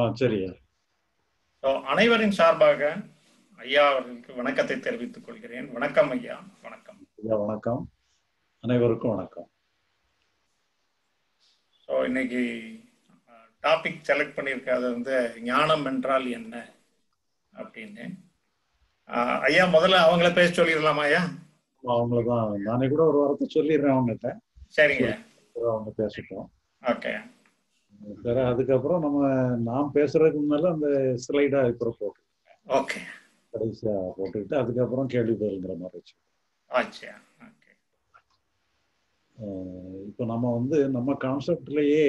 ஆ சரி ஸோ அனைவரின் சார்பாக ஐயா அவர்களுக்கு வணக்கத்தை தெரிவித்துக் கொள்கிறேன் வணக்கம் ஐயா வணக்கம் ஐயா வணக்கம் அனைவருக்கும் வணக்கம் ஸோ இன்னைக்கு டாபிக் செலக்ட் பண்ணியிருக்காது வந்து ஞானம் என்றால் என்ன அப்படின்னு ஆஹ் ஐயா முதல்ல அவங்கள பேச சொல்லிடலாமா ஐயா அவங்கள தான் நானே கூட ஒரு வாரத்தை சொல்லிடுறேன் அவங்ககிட்ட சரிங்க அவங்க பேசட்டும் ஓகே வேற அதுக்கப்புறம் நம்ம நான் பேசுறதுக்கு முன்னால அந்த ஸ்லைடா இருக்கிற போட்டு ஓகே கடைசியா போட்டுக்கிட்டு அதுக்கப்புறம் கேள்வி பதில்ங்கிற மாதிரி வச்சு ஆச்சியா ஓகே இப்போ நம்ம வந்து நம்ம கான்செப்ட்லயே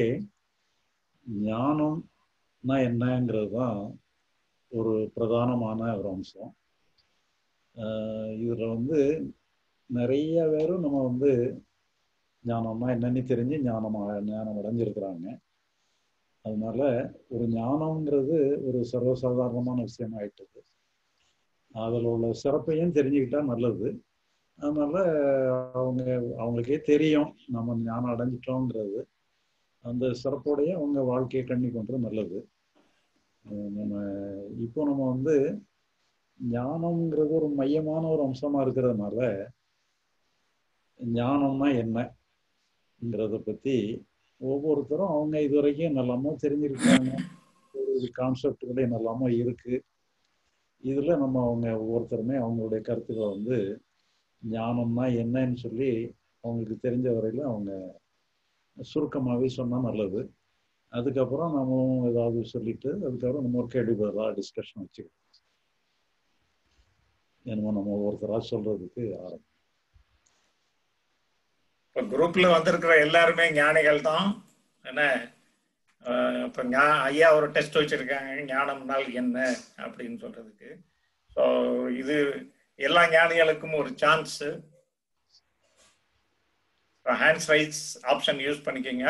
ஞானம்னா என்னங்கிறது தான் ஒரு பிரதானமான ஒரு அம்சம் ஆஹ் இதுல வந்து நிறைய பேரும் நம்ம வந்து ஞானம்னா என்னன்னு தெரிஞ்சு ஞானம் ஞானம் அடைஞ்சிருக்கிறாங்க அதனால ஒரு ஞானம்ங்கிறது ஒரு சர்வசாதாரணமான விஷயம் ஆயிட்டது அதில் உள்ள சிறப்பையும் தெரிஞ்சுக்கிட்டா நல்லது அதனால அவங்க அவங்களுக்கே தெரியும் நம்ம ஞானம் அடைஞ்சிட்டோங்கிறது அந்த சிறப்போடைய அவங்க வாழ்க்கையை கண்ணி கொண்டு நல்லது நம்ம இப்போ நம்ம வந்து ஞானம்ங்கிறது ஒரு மையமான ஒரு அம்சமா இருக்கிறதுனால ஞானம்னா என்னங்கிறத பத்தி ஒவ்வொருத்தரும் அவங்க இது வரைக்கும் நல்லாமோ தெரிஞ்சிருக்காங்க ஒரு கான்செப்டுகளே நல்லாமோ இருக்கு இதுல நம்ம அவங்க ஒவ்வொருத்தருமே அவங்களுடைய கருத்துக்களை வந்து ஞானம்னா என்னன்னு சொல்லி அவங்களுக்கு தெரிஞ்ச வரையில அவங்க சுருக்கமாகவே சொன்னா நல்லது அதுக்கப்புறம் நம்மளும் ஏதாவது சொல்லிட்டு அதுக்கப்புறம் நம்ம ஒரு கேள்வி பதிலாக டிஸ்கஷன் வச்சுக்கணும் என்னமோ நம்ம ஒவ்வொருத்தராக சொல்றதுக்கு ஆரம்பம் இப்போ குரூப்ல வந்திருக்கிற எல்லாருமே ஞானிகள் தான் என்ன இப்போ ஞா ஐயா ஒரு டெஸ்ட் வச்சிருக்காங்க ஞானம்னால் என்ன அப்படின்னு சொல்றதுக்கு ஸோ இது எல்லா ஞானிகளுக்கும் ஒரு chance hands raise option use பண்ணிக்கோங்க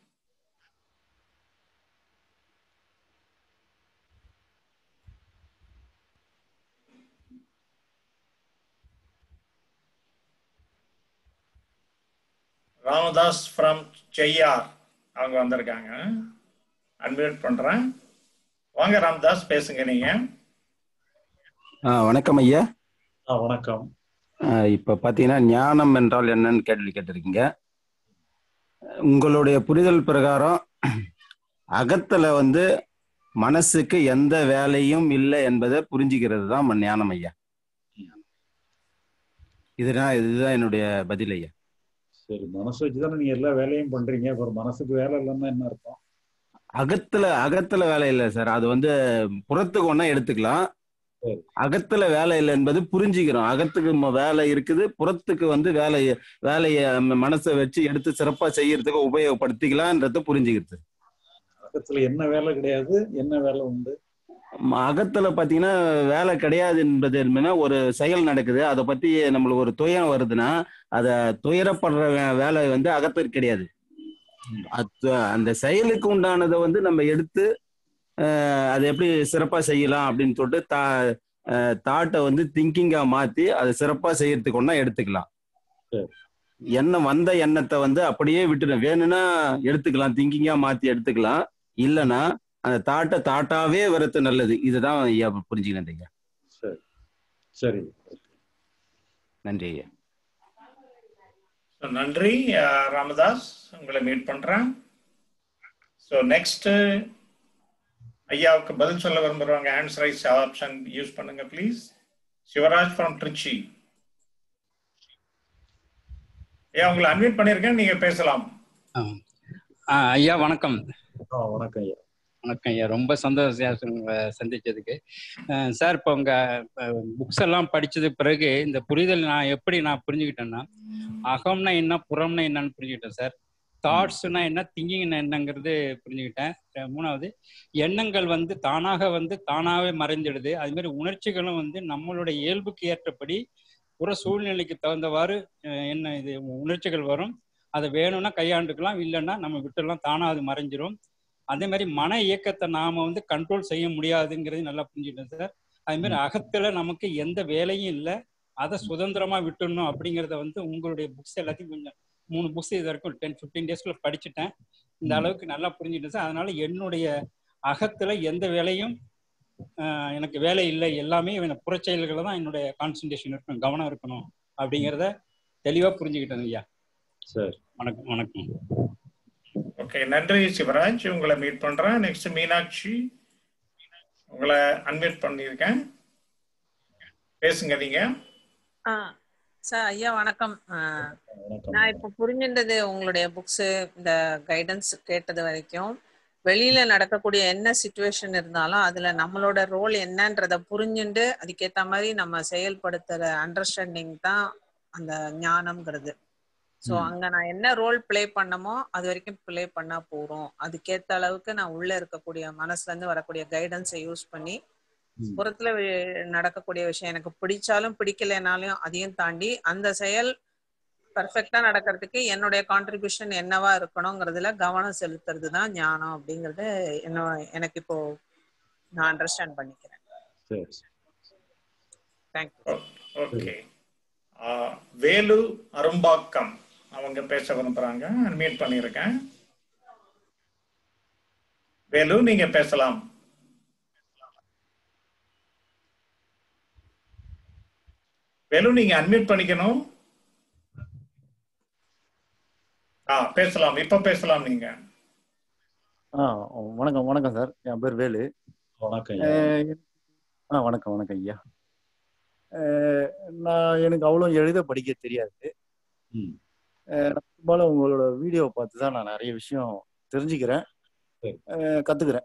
ராமதாஸ் ஃப்ரம் செய்யார் அவங்க வந்திருக்காங்க அன்மியூட் பண்றேன் வாங்க ராமதாஸ் பேசுங்க நீங்க ஆ வணக்கம் ஐயா ஆ வணக்கம் ஆ, இப்ப பாத்தீங்கன்னா ஞானம் என்றால் என்னன்னு கேள்வி கேட்டிருக்கீங்க உங்களுடைய புரிதல் பிரகாரம் அகத்துல வந்து மனசுக்கு எந்த வேலையும் இல்லை என்பதை புரிஞ்சுக்கிறது தான் ம- ஞானம் ஐயா இதுதான் இதுதான் என்னுடைய பதில் ஐயா சரி மனசு வச்சுதானே நீங்க எல்லா வேலையும் பண்றீங்க அப்புறம் மனசுக்கு வேலை இல்லைன்னா என்ன அர்த்தம் அகத்துல அகத்துல வேலை இல்லை சார் அது வந்து புறத்துக்கு ஒன்னா எடுத்துக்கலாம் சரி. அகத்துல வேலை இல்லை என்பது புரிஞ்சுக்கிறோம் அகத்துக்கு ம- வேலை இருக்குது புறத்துக்கு வந்து வேலை வேலையை நம்ம மனசை வச்சு எடுத்து சிறப்பா செய்யறதுக்கு உபயோகப்படுத்திக்கலாம்ன்றத புரிஞ்சுக்கிறது பக்கத்துல என்ன வேலை கிடையாது என்ன வேலை உண்டு ம- அகத்துல பாத்தீங்கன்னா வேலை கிடையாது என்பது என்னன்னா ஒரு செயல் நடக்குது அதை பத்தி நம்மளுக்கு ஒரு துயரம் வருதுன்னா அத துயரப்படுற வே- வேலை வந்து அகத்திற்கு கிடையாது அது அந்த செயலுக்கு உண்டானதை வந்து நம்ம எடுத்து அஹ், அதை எப்படி சிறப்பா செய்யலாம் அப்படின்னு சொல்லிட்டு தா தாட்டை வந்து திங்கிங்கா மாத்தி அதை சிறப்பா செய்யறதுக்கு ஒண்ணா எடுத்துக்கலாம் சரி. எண்ணம் வந்த எண்ணத்தை வந்து அப்படியே விட்டுடும் வேணும்னா எடுத்துக்கலாம் திங்கிங்கா மாத்தி எடுத்துக்கலாம் இல்லைன்னா அந்த தாட்டை தாட்டாவே வரது நல்லது இதுதான் ஐயா புரிஞ்சுக்கிறேன் ஐயா சரி சரி நன்றி ஐயா So, நன்றி அஹ், ராமதாஸ் உங்களை மீட் பண்றேன் ஸோ நெக்ஸ்ட் ஐயாவுக்கு பதில் சொல்ல விரும்புறவங்க ஹேண்ட்ஸ் ரைஸ் ஆப்ஷன் யூஸ் பண்ணுங்க ப்ளீஸ் சிவராஜ் ஃப்ரம் ட்ரிச்சி ஐயா உங்களை அன்மியூட் பண்ணியிருக்கேன் நீங்க பேசலாம் ஆ. ஆ, ஐயா வணக்கம் ஆ வணக்கம் ஐயா வணக்கம் ஐயா ரொம்ப சந்தோஷம் உங்களை சந்திச்சதுக்கு அஹ் சார் இப்போ உங்க புக்ஸ் எல்லாம் படிச்சது பிறகு இந்த புரிதல் நான் எப்படி நான் புரிஞ்சுக்கிட்டேன்னா அகம்னா என்ன புறம்னா என்னன்னு புரிஞ்சுக்கிட்டேன் சார் தாட்ஸ்னா என்ன திங்கிங்னா என்னங்கிறது புரிஞ்சுக்கிட்டேன் அஹ் மூணாவது எண்ணங்கள் வந்து தானாக வந்து தானாகவே மறைஞ்சிடுது அது மாதிரி உணர்ச்சிகளும் வந்து நம்மளுடைய இயல்புக்கு ஏற்றபடி புற சூழ்நிலைக்கு தகுந்தவாறு அஹ் என்ன இது உணர்ச்சிகள் வரும் அதை வேணும்னா கையாண்டுக்கலாம் இல்லைன்னா நம்ம விட்டுலாம் தானா அது மறைஞ்சிரும் அதே மாதிரி மன இயக்கத்தை நாம வந்து கண்ட்ரோல் செய்ய முடியாதுங்கிறது நல்லா புரிஞ்சுட்டேன் சார் அதே மாதிரி அகத்துல நமக்கு எந்த வேலையும் இல்லை அதை சுதந்திரமா விட்டுடணும் அப்படிங்கிறத வந்து உங்களுடைய புக்ஸ் எல்லாத்தையும் கொஞ்சம் மூணு புக்ஸ் இது வரைக்கும் டென் ஃபிஃப்டீன் டேஸ்க்குள்ள படிச்சுட்டேன் இந்த ம். அளவுக்கு நல்லா புரிஞ்சுட்டேன் சார் அதனால என்னுடைய அகத்துல எந்த வேலையும் ஆஹ், எனக்கு வேலை இல்லை எல்லாமே எனக்கு புறச்செயல்களை தான் என்னுடைய கான்சன்ட்ரேஷன் இருக்கணும் கவனம் இருக்கணும் அப்படிங்கிறத தெளிவா புரிஞ்சுக்கிட்டேன் ஐயா சரி வணக்கம் வணக்கம் ஓகே நன்றி சிவராஜ் உங்களை மீட் பண்றேன் நெக்ஸ்ட் மீனாட்சி உங்களை அன்மியூட் பண்ணியிருக்கேன் பேசுங்க நீங்க ஆ சார் ஐயா வணக்கம் ஆ, வணக்கம் நான் இப்போ புரிஞ்சின்றது உங்களுடைய புக்ஸ் இந்த கைடன்ஸ் கேட்டது வரைக்கும் வெளியில நடக்கக்கூடிய என்ன சுச்சுவேஷன் இருந்தாலும் அதுல நம்மளோட ரோல் என்னன்றத புரிஞ்சுண்டு அதுக்கேத்த மாதிரி நம்ம செயல்படுத்துற அண்டர்ஸ்டாண்டிங் தான் அந்த ஞானம்ங்கிறது ஸோ ம். அங்க நான் என்ன ரோல் ப்ளே பண்ணமோ அது வரைக்கும் ப்ளே பண்ணா போறோம் அதுக்கேத்த அளவுக்கு நான் உள்ள இருக்கக்கூடிய மனசுல இருந்து வரக்கூடிய கைடன்ஸை யூஸ் பண்ணி ம். புறத்துல வி- நடக்கக்கூடிய விஷயம் எனக்கு பிடிச்சாலும் பிடிக்கலைனாலும் அதையும் தாண்டி அந்த செயல் பர்ஃபெக்டா நடக்கிறதுக்கு என்னுடைய கான்ட்ரிபியூஷன் என்னவா இருக்கணுங்கிறதுல கவனம் செலுத்துறது தான் ஞானம் அப்படிங்கறது என்ன எனக்கு இப்போ நான் அண்டர்ஸ்டாண்ட் பண்ணிக்கிறேன் சரி தேங்க்யூ ஓகே வேலு அரும்பாக்கம் அவங்க பேச விரும்புறாங்க அன்மியூட் பண்ணியிருக்கேன் வேலு நீங்க பேசலாம் வேலு நீங்க அன்மியூட் பண்ணிக்கணும் ஆ பேசலாம் இப்ப பேசலாம் நீங்க ஆ வணக்கம் வணக்கம் சார் என் பேர் வேலு வணக்கம் ஐயா. அஹ் ஆ வணக்கம் வணக்கம் ஐயா அஹ் நான் எனக்கு அவ்வளோ எழுத படிக்க தெரியாது ம். அஹ் நான் பெரும்பாலும் உங்களோட வீடியோவை பார்த்து தான் நான் நிறைய விஷயம் தெரிஞ்சுக்கிறேன் சரி. அஹ் கத்துக்கிறேன்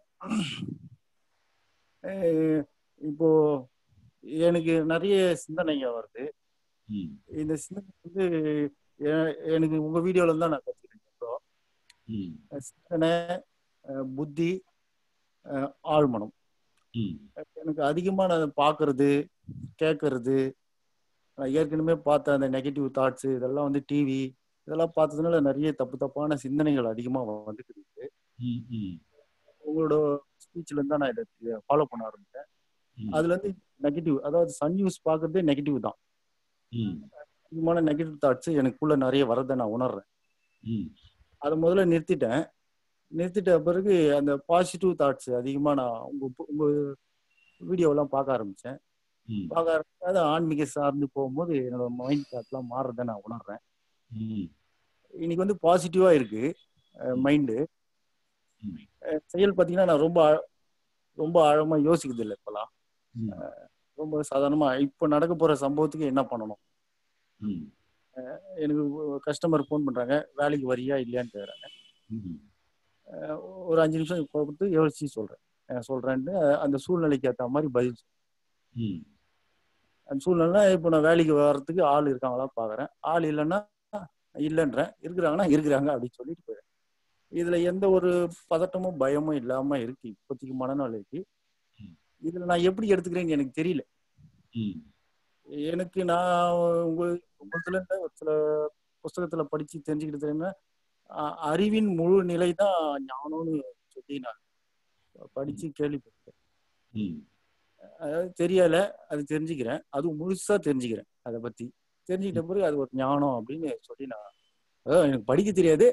அஹ் இப்போ எனக்கு நிறைய சிந்தனைங்க வருது ம். இந்த சிந்தனை வந்து எ- எனக்கு உங்க வீடியோல இருந்து தான் நான் கத்துக்கிறேன் இப்போ ம். சிந்தனை அஹ் புத்தி அஹ் ஆழ்மனம் ம். எனக்கு அதிகமா நான் பார்க்கறது கேட்கறது நான் ஏற்கனவே பார்த்த அந்த நெகட்டிவ் தாட்ஸ் இதெல்லாம் வந்து டிவி இதெல்லாம் பார்த்ததுனால நிறைய தப்பு தப்பான சிந்தனைகள் அதிகமா வந்துட்டு இருக்கு ம். ம். உங்களோட ஸ்பீச்ல இருந்தா நான் இதை ஃபாலோ பண்ண ஆரம்பிச்சேன் ம். அதுல இருந்து நெகட்டிவ் அதாவது சன் நியூஸ் பார்க்கறதே நெகட்டிவ் தான் ம். அதிகமான நெகட்டிவ் தாட்ஸ் எனக்குள்ள நிறைய வரதை நான் உணர்றேன் ம். அதை முதல்ல நிறுத்திட்டேன் நிறுத்திட்ட பிறகு அந்த பாசிட்டிவ் தாட்ஸ் அதிகமா நான் உங்க உங்க வீடியோவெல்லாம் பார்க்க ஆரம்பிச்சேன் ம். பார்க்க ஆரம்பிச்சு அது ஆன்மீக சார்ந்து போகும்போது என்னோட மைண்ட் தாட்லாம் மாறுறதை நான் உணர்றேன் ம். இன்னைக்கு வந்து பாசிட்டிவா இருக்கு மைண்டு ம். செயல் பார்த்தீங்கன்னா நான் ரொம்ப ஆழ- ரொம்ப ஆழமா யோசிக்கிறது இல்லை இப்பெல்லாம் ம். ரொம்ப சாதாரணமா இப்போ நடக்க போற சம்பவத்துக்கு என்ன பண்ணணும் ம். எனக்கு கஸ்டமர் ஃபோன் பண்றாங்க வேலைக்கு வரியா இல்லையான்னு கேக்குறாங்க ம். அஹ் ஒரு அஞ்சு நிமிஷம் கொடுத்து யோசிச்சு சொல்றேன் அஹ் சொல்றேன்ட்டு அந்த சூழ்நிலைக்கு ஏற்ற மாதிரி பதில் சொல்றேன். ம். அந்த சூழ்நிலை இப்போ நான் வேலைக்கு வர்றதுக்கு ஆள் இருக்காங்களா பாக்குறேன் ஆள் இல்லைன்னா இல்லைன்றேன் இருக்கிறாங்கன்னா இருக்கிறாங்க அப்படின்னு சொல்லிட்டு போயிடுறேன் இதுல எந்த ஒரு பதட்டமும் பயமும் இல்லாம இருக்கு இப்போதைக்கு மனநிலைக்கு இதுல நான் எப்படி எடுத்துக்கிறேன்னு எனக்கு தெரியல ம். எனக்கு நான் உங்க உங்களத்துல இருந்து ஒரு சில புஸ்தகத்துல படிச்சு தெரிஞ்சுக்கிட்டது என்ன அ- அறிவின் முழு நிலை தான் ஞானம்னு சொல்லி நான் படிச்சு கேள்விப்பட்டேன் ம். அதாவது தெரியல அது தெரிஞ்சுக்கிறேன் அதுவும் முழுசா தெரிஞ்சுக்கிறேன் அதை பத்தி தெரிஞ்சுக்கிட்ட பிறகு அது ஒரு ஞானம் அப்படின்னு சொல்லி நான் அதாவது எனக்கு படிக்க தெரியாது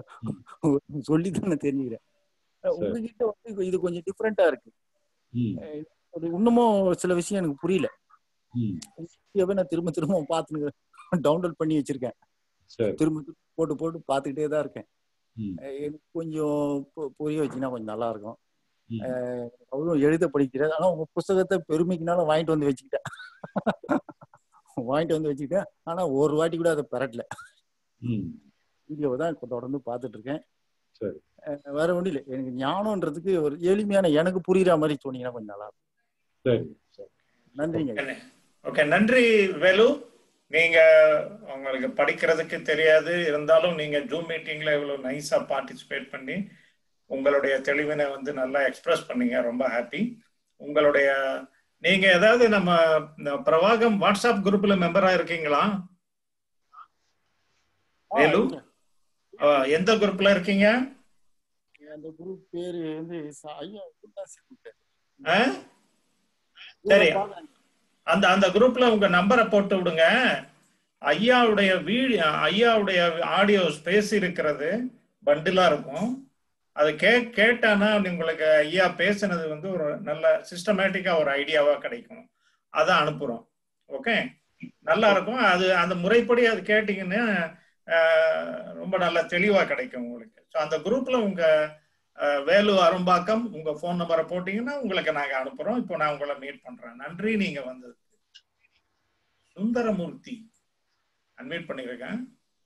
சொல்லி தான் நான் தெரிஞ்சுக்கிறேன் சரி. உங்ககிட்ட வந்து இது கொஞ்சம் டிஃப்ரெண்டா இருக்கு ம். அது இன்னமும் சில விஷயம் எனக்கு புரியல ம். வீடியோவை நான் திரும்ப திரும்ப பார்த்து டவுன்லோட் பண்ணி வச்சிருக்கேன் சரி திரும்ப திரும்ப போட்டு போட்டு பார்த்துக்கிட்டே தான் இருக்கேன் ம். அஹ் எனக்கு கொஞ்சம் பு- புரிய வச்சீங்கன்னா கொஞ்சம் நல்லா இருக்கும் ம். அஹ் அவ்வளோ எழுத படிக்கிறேன் ஆனா உங்க புஸ்தகத்தை பெருமைக்குனாலும் வாங்கிட்டு வந்து வச்சுக்கிட்டேன் வாங்கிட்டு வந்து வச்சுக்கிட்டேன் ஆனா ஒரு வாட்டி கூட அதை பெறட்டல ம். வீடியோவை தான் இப்ப தொடர்ந்து பார்த்துட்டு இருக்கேன் சரி அஹ் வேற ஒன்றும் இல்லை எனக்கு ஞானம்ன்றதுக்கு ஒரு எளிமையான எனக்கு புரியுற மாதிரி சொன்னீங்கன்னா கொஞ்சம் நல்லா இருக்கும் சரி சரி நன்றிங்க ஓகே நன்றி வேலு நீங்க உங்களுக்கு படிக்கிறதுக்கு தெரியாது இருந்தாலும் நீங்க ஜூம் மீட்டிங்ல இவ்வளவு நைஸா பார்ட்டிசிபேட் பண்ணி உங்களுடைய தெளிவினை வந்து நல்லா எக்ஸ்பிரஸ் பண்ணீங்க ரொம்ப ஹாப்பி உங்களுடைய நீங்க ஏதாவது நம்ம இந்த பிரவாகம் வாட்ஸ்அப் குரூப்ல மெம்பரா இருக்கீங்களா வேலு அஹ், எந்த குரூப்ல இருக்கீங்க அந்த குரூப் பேரு வந்து ச- ஐயா குண்டாசி group. அஹ்? சரி பாக்குறேன். அந்த அந்த குரூப்ல உங்க நம்பரை போட்டு விடுங்க ஐயாவுடைய வீடியோ ஐயாவுடைய ஆடியோஸ் பேசி இருக்கிறது பண்டிலா இருக்கும் அது கே கேட்டானா உங்களுக்கு ஐயா பேசுனது வந்து ஒரு நல்ல சிஸ்டமேட்டிக்கா ஒரு ஐடியாவா கிடைக்கும் அதை அனுப்புறோம் ஓகே நல்லா இருக்கும் அது அந்த முறைப்படி அது கேட்டீங்கன்னா அஹ், ரொம்ப நல்லா தெளிவா கிடைக்கும் உங்களுக்கு ஸோ அந்த குரூப்ல உங்க அஹ், வேலு அரும்பாக்கம் உங்க ஃபோன் நம்பரை போட்டீங்கன்னா உங்களுக்கு நாங்க அனுப்புறோம் இப்போ நான் உங்களை மீட் பண்றேன் நன்றி நீங்க வந்தது சுந்தரமூர்த்தி அன்மீட் பண்ணிருக்கேன்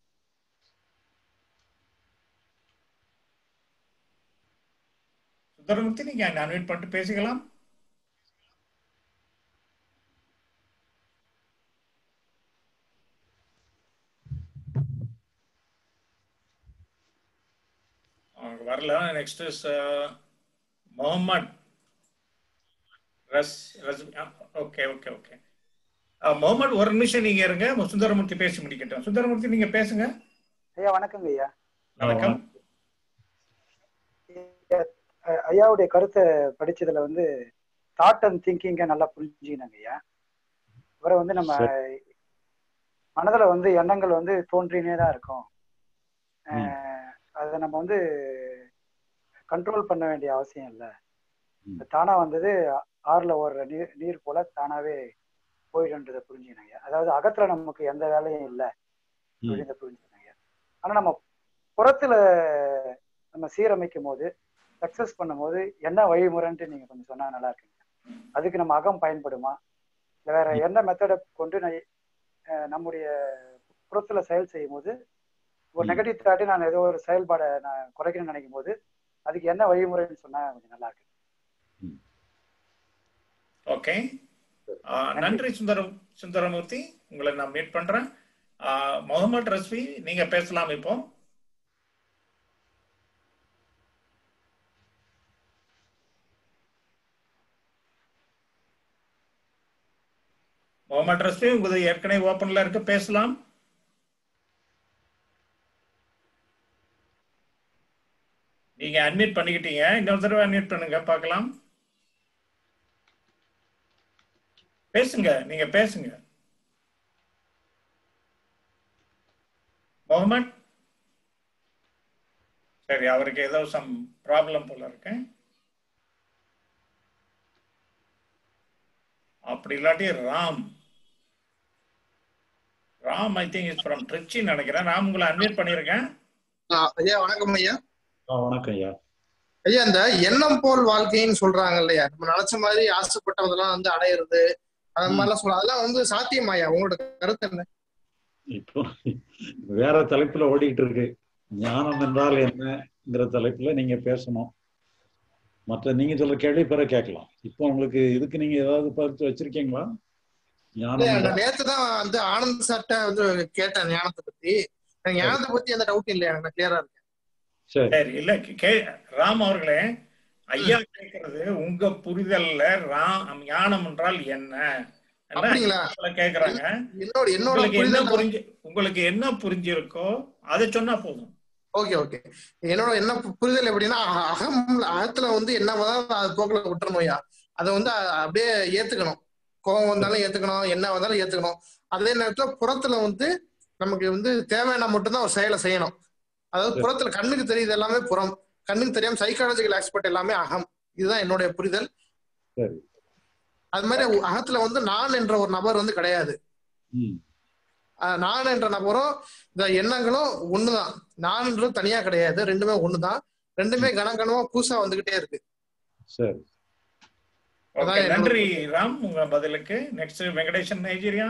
சுந்தரமூர்த்தி நீங்க அன்மீட் பண்ணிட்டு பேசிக்கலாம் அவங்க வரல நெக்ஸ்ட் முகமது ரஸ் ரஸ் ஓகே ஓகே ஓகே முகமது ஒரு நிமிஷம் நீங்க இருங்க சுந்தரமூர்த்தி பேசி முடிக்கட்டும் சுந்தரமூர்த்தி நீங்க பேசுங்க ஐயா வணக்கங்க ஐயா வணக்கம் அஹ் ஐயாவுடைய கருத்தை படிச்சதுல வந்து தாட் அண்ட் திங்கிங்க நல்லா புரிஞ்சுக்கினாங்க ஐயா இவரை வந்து நம்ம மனதுல வந்து எண்ணங்கள் வந்து தோன்றினே தான் இருக்கும் அஹ் அதை நம்ம வந்து கண்ட்ரோல் பண்ண வேண்டிய அவசியம் இல்லை ம். தானா வந்தது ஆறுல ஓடுற நீர் நீர் போல தானாவே போயிடுன்றதை புரிஞ்சுக்கினாங்க அதாவது அகத்துல நமக்கு எந்த வேலையும் இல்லை ம். அப்படின்றத புரிஞ்சுக்கினாங்க ஆனா நம்ம புறத்துல நம்ம சீரமைக்கும் போது சக்சஸ் பண்ணும்போது என்ன வழிமுறைன்ட்டு நீங்க கொஞ்சம் சொன்னா நல்லா இருக்குங்க அதுக்கு நம்ம அகம் பயன்படுமா இல்ல வேற எந்த மெத்தடை கொண்டு நான் அஹ், நம்முடைய புறத்துல செயல் செய்யும் போது ஒரு ம். நெகட்டிவ் தாட்டி நான் ஏதோ ஒரு செயல்பாடை நான் குறைக்கணும்னு நினைக்கும் போது அதுக்கு என்ன வழிமுறைன்னு சொன்னா கொஞ்சம் நல்லா இருக்கு ஓகே நன்றி சுந்தரம் சுந்தரமூர்த்தி உங்களை நான் மீட் பண்றேன் ஆஹ், முகமது ரஸ்வி நீங்க பேசலாம் இப்போ முகமது ரஸ்வி உங்களது ஏற்கனவே ஓப்பன்ல இருக்கு பேசலாம் நீங்க அட்மிட் பண்ணிக்கிட்டீங்க இன்னொரு தடவை அட்மிட் பண்ணுங்க பார்க்கலாம் பேசுங்க நீங்க பேசுங்க முகமது சரி அவருக்கு ஏதோ சம் ப்ராப்ளம் போல இருக்கு அப்படி இல்லாட்டி Ram Ram I think is from Trichy நினைக்கிறேன் ராம் உங்களை அட்மிட் பண்ணியிருக்கேன் ஆ, ஐயா வணக்கம் ஐயா ஆ, வணக்கம் ஐயா ஐயா இந்த எண்ணம் போல் வாழ்க்கைன்னு சொல்றாங்க இல்லையா நம்ம நினைச்ச மாதிரி ஆசைப்பட்டதெல்லாம் வந்து அடையிறது அது மாதிரிலாம் சொல்ல அதெல்லாம் வந்து சாத்தியமாயா உங்களோட கருத்து என்ன இப்போ வேற தலைப்புல ஓடிட்டு இருக்கு ஞானம் என்றால் என்னங்கிற தலைப்புல நீங்க பேசணும் மற்ற நீங்க சொல்ற கேள்வி பிற கேட்கலாம் இப்போ உங்களுக்கு இதுக்கு நீங்க ஏதாவது பார்த்து வச்சிருக்கீங்களா ஞானம் இல்லையா, என்றால் நான் நேத்து தான் வந்து ஆனந்த் சார்ட்ட வந்து கேட்டேன் ஞானத்தை பத்தி எனக்கு ஞானத்தை பத்தி எந்த டவுட் இல்லையா எனக்கு கிளியரா இருக்கு சரி சரி இல்ல கே ராம் அவர்களே ஐயா கேக்குறது உங்க புரிதல்ல ராம் ஞானம் என்றால் என்ன என்ன அப்படிங்களா உங்களை கேக்குறாங்க என்னோட என்னோட உங்களுக்கு என்ன புரிதல் புரிஞ்சு உங்களுக்கு என்ன புரிஞ்சிருக்கோ அதை சொன்னா போதும் ஓகே ஓகே என்னோட என்ன பு- புரிதல் எப்படின்னா அக- அகம் அகத்துல வந்து என்ன வந்தாலும் அது போக்குல விட்டுறணும்யா அதை வந்து அ- அப்படியே ஏத்துக்கணும் கோபம் வந்தாலும் ஏத்துக்கணும் என்ன வந்தாலும் ஏத்துக்கணும் அதே நேரத்துல புறத்துல வந்து நமக்கு வந்து தேவையான மட்டும்தான் ஒரு செயலை செய்யணும் அதாவது சரி. புறத்துல கண்ணுக்கு தெரியுது எல்லாமே புறம் கண்ணுக்கு தெரியாம சைக்காலஜிக்கல் எக்ஸ்பர்ட் எல்லாமே அகம் இதுதான் என்னுடைய புரிதல் சரி அது மாதிரி உ- அகத்துல வந்து நான் என்ற ஒரு நபர் வந்து கிடையாது ம் அஹ் நான் என்ற நபரும் இந்த எண்ணங்களும் ஒண்ணுதான் நான்ன்றது தனியா கிடையாது ரெண்டுமே ஒண்ணுதான் ரெண்டுமே கனகனமா புதுசா வந்துகிட்டே இருக்கு சரி ஓகே அதான் என்னோட நன்றி ராம் உங்க பதிலுக்கு நெக்ஸ்ட் வெங்கடேசன் நைஜீரியா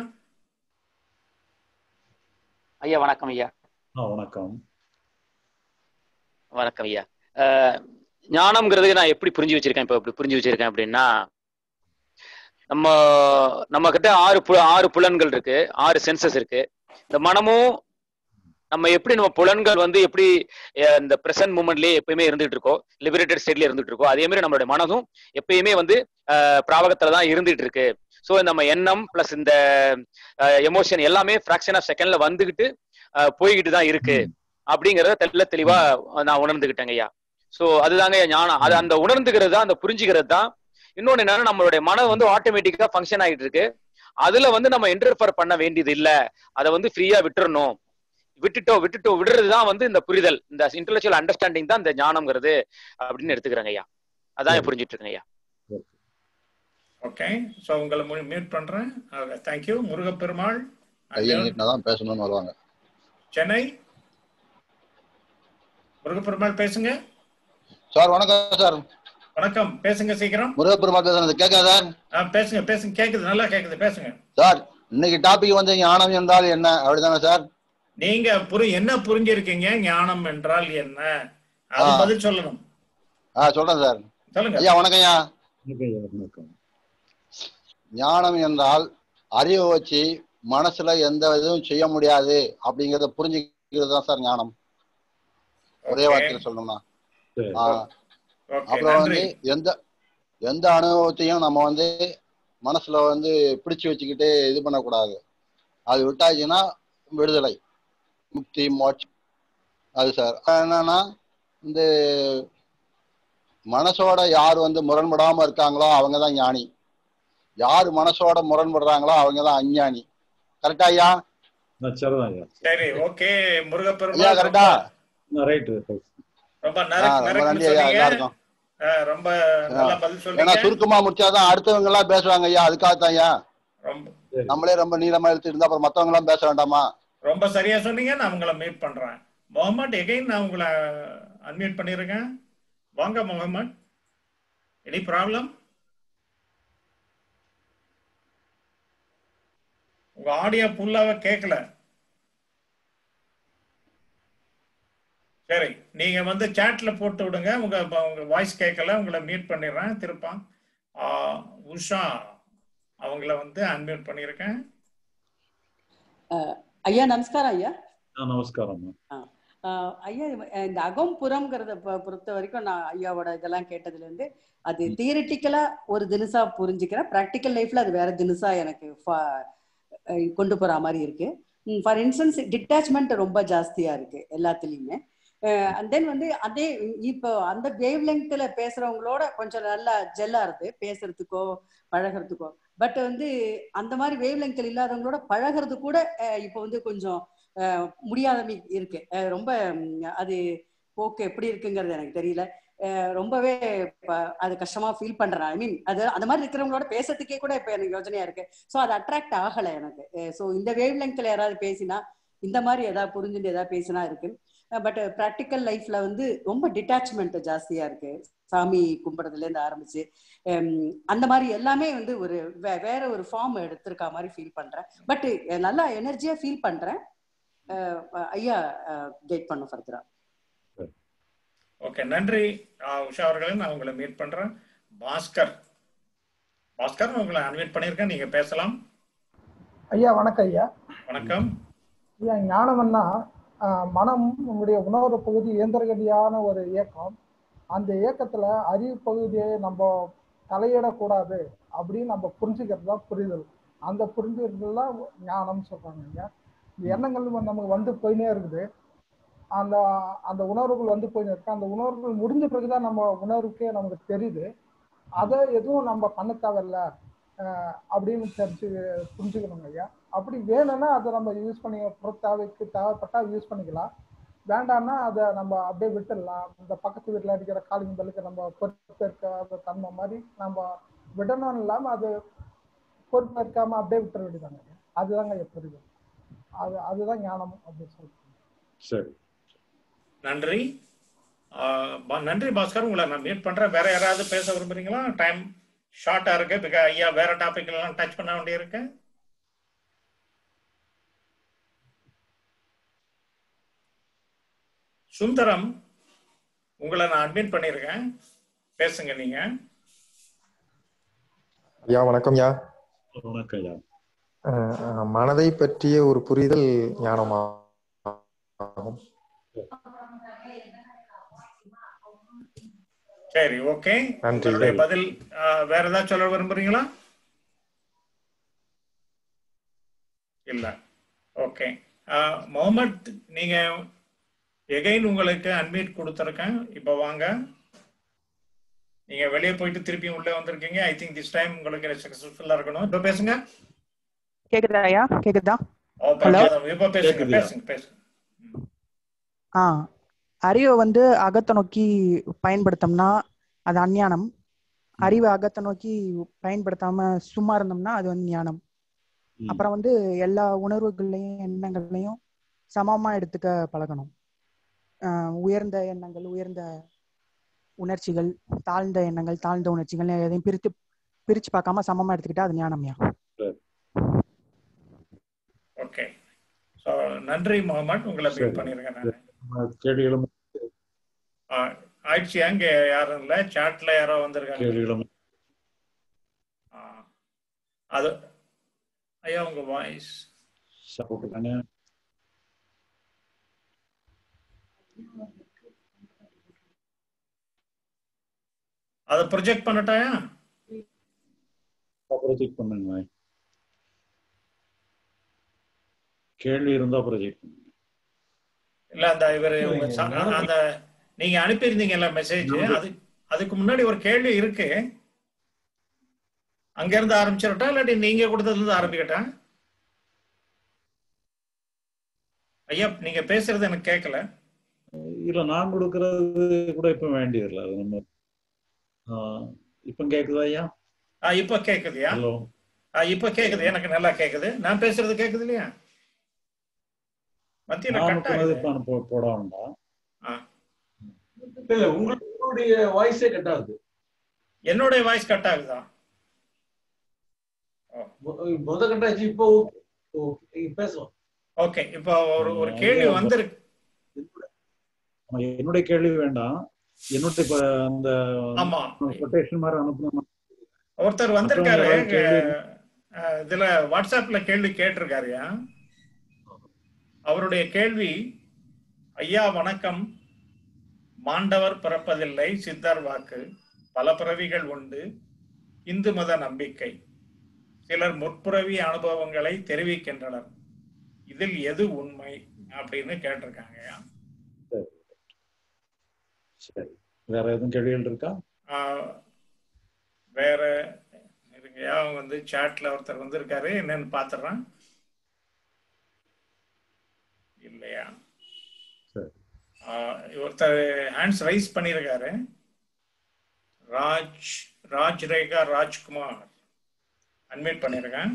ஐயா வணக்கம் ஐயா ஆ வணக்கம் வணக்கம் ஐயா அஹ், ஞானம்ங்கிறது நான் எப்படி புரிஞ்சு வச்சிருக்கேன் இப்போ எப்படி புரிஞ்சு வச்சிருக்கேன் அப்படின்னா நம்ம நம்ம கிட்ட ஆறு பு ஆறு புலன்கள் இருக்கு ஆறு சென்சஸ் இருக்கு இந்த மனமும் நம்ம எப்படி நம்ம புலன்கள் வந்து எப்படி அஹ், இந்த பிரசன்ட் மூமெண்ட்லயே எப்பயுமே இருந்துட்டு இருக்கோம் லிபரேட்டட் ஸ்டேட்ல இருந்துட்டு இருக்கோம் அதே மாதிரி நம்மளுடைய மனதும் எப்பயுமே வந்து அஹ், பிராபகத்துல தான் இருந்துட்டு இருக்கு ஸோ நம்ம எண்ணம் பிளஸ் இந்த எமோஷன் எல்லாமே ஃபிராக்ஷன் ஆஃப் செகண்ட்ல வந்துகிட்டு அஹ், போய்கிட்டு தான் இருக்கு அப்படிங்கறத தெள்ள தெளிவா நான் உணர்ந்துகிட்டேங்க ஐயா சோ அதுதாங்க ஐயா ஞானம் அது அந்த உணர்ந்துக்கிறது தான் அந்த புரிஞ்சுக்கிறது தான் இன்னொன்னு என்னன்னா நம்மளுடைய மனம் வந்து ஆட்டோமேட்டிக்கா ஃபங்க்ஷன் ஆகிட்டு இருக்கு அதுல வந்து நம்ம இன்டர்ஃபர் பண்ண வேண்டியது இல்ல அதை வந்து ஃப்ரீயா விட்டுறணும் விட்டுட்டோ விட்டுட்டோ விடுறதுதான் வந்து இந்த புரிதல் இந்த இன்டெலெக்சுவல் அண்டர்ஸ்டாண்டிங் தான் இந்த ஞானம்ங்கிறது அப்படின்னு எடுத்துக்கிறேங்க ஐயா அதான் புரிஞ்சிட்டு இருக்கேங்க ஐயா ஓகே ஸோ உங்களை மியூட் பண்றேன் தேங்க்யூ முருகப்பெருமாள் கையை நீட்டினா தான் பேசணும்னு வருவாங்க சென்னை முருகப்பெருமாள் பேசுங்க சார் வணக்கம் சார் வணக்கம் பேசுங்க சீக்கிரம் முருகப்பெருமாள் பேசுறது கேட்காத சார் ஆ, பேசுங்க பேசுங்க கேக்குது நல்லா கேக்குது பேசுங்க சார் இன்னைக்கு டாபிக் வந்து ஞானம் என்றால் என்ன அப்படிதானே சார் நீங்க புரி என்ன புரிஞ்சிருக்கீங்க ஞானம் என்றால் என்ன அது ஆ. பதில் சொல்லணும் ஆ சொல்றேன் சார் சொல்லுங்க ஐயா வணக்கம் ஐயா வணக்கம் ஐயா வணக்கம் ஞானம் என்றால் அறிவை வச்சு மனசுல எந்த இதுவும் செய்ய முடியாது அப்படிங்கறத புரிஞ்சுக்கிறது தான் சார் ஞானம் ஒரே Okay. வார்த்தையில சொல்லணும்னா சரி ஆ, ஓகே அப்புறம் வந்து நன்றி எந்த எந்த அனுபவத்தையும் நம்ம வந்து மனசுல வந்து பிடிச்சு வச்சுக்கிட்டு இது பண்ணக்கூடாது அது விட்டாச்சுன்னா விடுதலை முக்தி மோட்சம் அது சார் என்னன்னா இந்த மனசோட யார் வந்து முரண்படாம இருக்காங்களோ அவங்க தான் ஞானி யார் மனசோட முரண்படுறாங்களோ அவங்க தான் அஞ்ஞானி கரெக்டா ஐயா நான் சரிதான் ஐயா சரி ஓகே ஐயா முருகப்பெருமாள் கரெக்டா ரொம்ப ரைட்டு ரொம்ப ஆ, நரக் ரொம்ப நரக்குன்னு நன்றி ஐயா சொன்னீங்க எல்லாருக்கும் ஆ, ரொம்ப நல்லா பதில் ஏன்னா சொன்னீங்க சுருக்கமா முடிச்சாதான் அடுத்தவங்க எல்லாம் பேசுவாங்க ஐயா அதுக்காகத்தான் ஐயா ரொம்ப சரி நம்மளே ரொம்ப நீளமா எடுத்து இருந்தா அப்புறம் மத்தவங்க எல்லாம் பேச வேண்டாமா ரொம்ப சரியா சொன்னீங்க நான் உங்களை மீட் பண்றேன் முகமது எகைன் நான் உங்களை அன்மியூட் பண்ணிருக்கேன் வாங்க முகமது எனி ப்ராப்ளம் உங்க ஆடியோ ஃபுல்லாவே கேட்கல சரி நீங்க வந்து சாட்ல போட்டு விடுங்க உங்க உங்க வாய்ஸ் கேட்கல உங்களை மியூட் பண்ணிடுறேன் திருப்பா ஆ, உஷா அவங்கள வந்து அன்மியூட் பண்ணியிருக்கேன் ஐயா நமஸ்காரம் ஐயா ஆ நமஸ்காரம் ஆஹ் ஐயா இது- இந்த அகம் புறம்ங்கிறத பொ- பொறுத்த வரைக்கும் நான் ஐயாவோட இதெல்லாம் கேட்டதுல இருந்து அது தியரிட்டிக்கலா ஒரு தினுசா புரிஞ்சுக்கிறேன் ப்ராக்டிக்கல் லைஃப்ல அது வேற தினுசா எனக்கு fa- அஹ் கொண்டு போற மாதிரி இருக்கு ஃபார் இன்ஸ்டன்ஸ் டிட்டாச்மெண்ட் ரொம்ப ஜாஸ்தியா இருக்கு எல்லாத்துலயுமே அண்ட் தென் வந்து அதே இப்போ அந்த வேவ் லெங்க்ல பேசுறவங்களோட கொஞ்சம் நல்லா ஜெல்லா இருக்கு பேசுறதுக்கோ பழகிறதுக்கோ பட் வந்து அந்த மாதிரி வேவ் லெங்க்ல இல்லாதவங்களோட பழகிறது கூட அஹ் இப்போ வந்து கொஞ்சம் அஹ் முடியாத மீ- இருக்கு அஹ் ரொம்ப ம், அது போக்கு எப்படி இருக்குங்கிறது எனக்கு தெரியல அஹ் ரொம்பவே ப- அது கஷ்டமா ஃபீல் பண்றேன் ஐ மீன் அது அந்த மாதிரி இருக்கிறவங்களோட பேசுறதுக்கே கூட இப்ப எனக்கு யோசனையா இருக்கு ஸோ அது அட்ராக்ட் ஆகல எனக்கு ஸோ இந்த வேவ் லெங்க்ல யாராவது பேசினா இந்த மாதிரி ஏதாவது புரிஞ்சுட்டு ஏதாவது பேசினா இருக்கு பட் ப்ராக்டிக்கல் லைஃப்ல வந்து ரொம்ப டிட்டாச்மெண்ட் ஜாஸ்தியா இருக்கு சாமி கும்பிடுறதுல இருந்து ஆரம்பிச்சு ஹம், அந்த மாதிரி எல்லாமே வந்து ஒரு வே- வேற ஒரு ஃபார்ம் எடுத்திருக்க மாதிரி ஃபீல் பண்றேன் பட் நல்லா எனர்ஜியா ஃபீல் பண்றேன் அஹ் ஐயா கைட் பண்ண ஃபர்தரா ஓகே நன்றி ஆ, உஷா அவர்களே நான் உங்களை மீட் பண்றேன் பாஸ்கர் பாஸ்கர் நான் உங்களை அன்மீட் பண்ணியிருக்கேன் நீங்க பேசலாம் ஐயா வணக்கம் ஐயா வணக்கம் ஐயா ஞானம்னா ஆஹ், மனம் உங்களுடைய உணர்வு பகுதி இயந்திரகதியான ஒரு இயக்கம் அந்த இயக்கத்துல அறிவு பகுதியை நம்ம தலையிடக்கூடாது அப்படின்னு நம்ம புரிஞ்சுக்கிறது தான் புரிதல் அந்த புரிஞ்சுக்கிறது தான் ஞானம் சொல்றாங்க ஐயா இந்த எண்ணங்கள் வந்து நமக்கு வந்து போயினே இருக்குது அந்த அந்த உணர்வுகள் வந்து போயினே இருக்கு அந்த உணர்வுகள் முடிஞ்ச பிறகுதான் நம்ம உணர்வுக்கே நமக்கு தெரியுது அதை எதுவும் நம்ம பண்ண தேவையில்ல ஆஹ் அப்படின்னு தெரிஞ்சு புரிஞ்சுக்கணுங்க ஐயா அப்படி வேணும்னா அதை நம்ம யூஸ் பண்ணி புற தேவைக்கு தேவைப்பட்டா யூஸ் பண்ணிக்கலாம் வேண்டாம்னா அதை நம்ம அப்படியே விட்டுடலாம் இந்த பக்கத்து வீட்டில் அடிக்கிற காலிங் பெல்லுக்கு நம்ம பொறுப்பேற்காத தன்மை மாதிரி நம்ம விடணும் இல்லாம அது பொறுப்பேற்காம அப்படியே விட்டுற வேண்டியதாங்க ஐயா. அதுதாங்க ஐயா புரியுது அது அதுதான் ஞானம் அப்படின்னு சொல்றேன் சரி நன்றி ஆ, பா- நன்றி பாஸ்கர் உங்களை நான் மீட் பண்றேன் வேற யாராவது பேச விரும்புறீங்களா டைம் ஷார்ட்டா இருக்கு பிகா ஐயா வேற டாபிக் எல்லாம் டச் பண்ண வேண்டியிருக்கு சுந்தரம் உங்களை நான் அட்மிட் பண்ணியிருக்கேன் பேசுங்க நீங்க ஐயா வணக்கம் ஐயா வணக்கம் ஐயா அஹ் அஹ் மனதை பற்றிய ஒரு புரிதல் ஞானமாகும் சரி ஓகே நன்றி. உங்களுடைய பதில் ஆ, வேற ஏதாவது சொல்ல விரும்புறீங்களா இல்ல ஓகே முகமது நீங்க எகைன் உங்களுக்கு அன்மீட் கொடுத்துருக்கேன் இப்போ வாங்க நீங்க வெளியே போயிட்டு திருப்பி உள்ளே வந்திருக்கீங்க ஐ திங்க் திஸ் டைம் உங்களுக்கு சக்சஸ்ஃபுல்லா இருக்கணும் இப்போ பேசுங்க கேக்குதா ஐயா கேக்குதா ஓ Hello? பரவாயில்ல. இப்போ பேசுங்க கேக்குதுயா. பேசுங்க பேசுங்க ஆ அறிவை வந்து அகத்தை நோக்கி பயன்படுத்தோம்னா அது அஞ்ஞானம் அறிவை அகத்தை நோக்கி பயன்படுத்தாம சும்மா இருந்தோம்னா அது வந்து ஞானம் அப்புறம் வந்து எல்லா உணர்வுகள்லையும் எண்ணங்கள்லையும் சமமா எடுத்துக்க பழகணும் ஆஹ் உயர்ந்த எண்ணங்கள் உயர்ந்த உணர்ச்சிகள் தாழ்ந்த எண்ணங்கள் தாழ்ந்த உணர்ச்சிகள் எதையும் பிரித்து பிரிச்சு பார்க்காம சமமா எடுத்துக்கிட்டா அது ஞானம்யா ஓகே ஸோ நன்றி முகமது உங்களை சரி. மீட் பண்ணிருக்கேன் நான் நம்ம கேள்விகளும் ஆயிடுச்சு அங்கே யாரும் இல்லை சாட்ல யாரோ வந்திருக்காங்க கேள்விகளும் ஆ. அது ஐயா உங்க வாய்ஸ் போட்டுருக்காங்க அதை ப்ரொஜெக்ட் பண்ணட்டாயா ப்ரொஜெக்ட் பண்ணுங்க கேள்வி இருந்தா ப்ரொஜெக்ட் பண்ணுங்க இல்ல அந்த இவர் உங்க ச- அந்த நீங்க அனுப்பியிருந்தீங்கல்ல மெசேஜ் அது அதுக்கு முன்னாடி ஒரு கேள்வி இருக்கு அங்க இருந்து ஆரம்பிச்சிடட்டா இல்லாட்டி நீங்க கொடுத்ததுல இருந்து ஆரம்பிக்கட்டா ஐயா நீங்க பேசுறது எனக்கு கேட்கல இல்ல நான் கொடுக்கறது கூட இப்ப வேண்டியதில்லை அது நம்ம ஆ, இப்ப கேக்குதா ஐயா ஆ, இப்ப கேக்குதுயா ஹலோ ஆ, இப்ப கேக்குது எனக்கு நல்லா கேக்குது நான் பேசுறது கேக்குது இல்லையா மத்தியில நான் கட் அனுப்புனது ஆகுது இப்ப அனுப்ப போட வேண்டாம் ஆ. இல்ல உங்களுடைய வாய்ஸே கட் ஆகுது என்னுடைய வாய்ஸ் கட் ஆகுதா மொ- முத கட் ஆச்சு இப்போ ஓகே ஓகே பேசலாம் ஓகே இப்போ ஒரு ஒரு கேள்வி ஐயா, வந்திருக்கு ஆமா, என்னுடைய கேள்வி வேண்டாம் என்னுடைய இப்ப அந்த ஆமா கொட்டேஷன் மாதிரி அனுப்பணும் ஒருத்தர் வந்திருக்காரு மத்தவங்க ஏதாவது அஹ், இதுல வாட்ஸ்அப்ல கேள்வி கேட்டிருக்காருயா அவருடைய கேள்வி ஐயா வணக்கம் மாண்டவர் பிறப்பதில்லை சித்தர் வாக்கு பல பிறவிகள் உண்டு இந்து மத நம்பிக்கை சிலர் முற்பிறவி அனுபவங்களை தெரிவிக்கின்றனர் இதில் எது உண்மை அப்படின்னு கேட்டிருக்காங்கய்யா சரி சரி வேற எதுவும் கேள்விகள் இருக்கா ஆஹ், வேற இருங்கய்யா அவங்க வந்து சாட்ல ஒருத்தர் வந்திருக்காரு என்னன்னு பாத்துறேன் இல்லையா சரி ஆஹ், ஒருத்தர் ஹேண்ட்ஸ் ரைஸ் பண்ணியிருக்காரு ராஜ் ராஜ் ரேகா ராஜ்குமார் அன்மியூட் பண்ணிருக்கேன்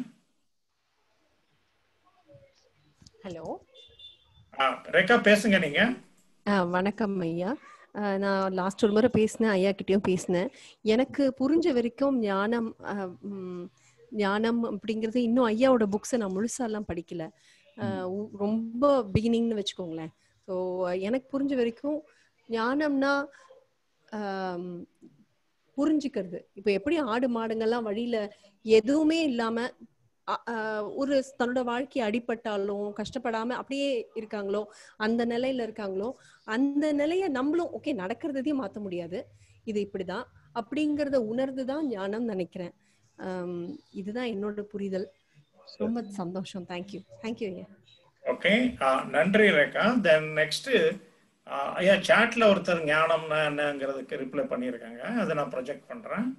ஹலோ ஆஹ், ரேகா பேசுங்க நீங்க ஆ வணக்கம் ஐயா ஆ, நான் லாஸ்ட் ஒரு முறை பேசினேன் ஐயா கிட்டயும் பேசினேன் எனக்கு புரிஞ்ச வரைக்கும் ஞானம் ஆ, ம், ஞானம் அப்படிங்கிறது இன்னும் ஐயாவோட புக்ஸை நான் முழுசாலாம் படிக்கல ஆ, உ- ரொம்ப பிகினிங்னு வச்சுக்கோங்களேன் ஸோ எனக்கு புரிஞ்ச வரைக்கும் ஞானம்னா ஆம், புரிஞ்சுக்கிறது இப்போ எப்படி ஆடு மாடுங்கள்லாம் வழியில எதுவுமே இல்லாம அ- அ, ஒரு தன்னோட வாழ்க்கை அடிபட்டாலும் கஷ்டப்படாம அப்படியே இருக்காங்களோ அந்த நிலையில இருக்காங்களோ அந்த நிலைய நம்மளும் ஓகே நடக்கிறதையும் மாத்த முடியாது இது இப்படிதான் அப்படிங்கறத உணர்ந்து தான் ஞானம் நினைக்கிறேன் ஆம், இதுதான் என்னோட புரிதல் ரொம்ப சந்தோஷம் தேங்க்யூ தேங்க்யூ ஐயா ஓகே நன்றி ரேகா தென் நெக்ஸ்ட் ஐயா சாட்ல ஒருத்தர் ஞானம்னா என்னங்கிறதுக்கு ரிப்ளை பண்ணியிருக்காங்க அதை நான் ப்ரொஜெக்ட் பண்றேன்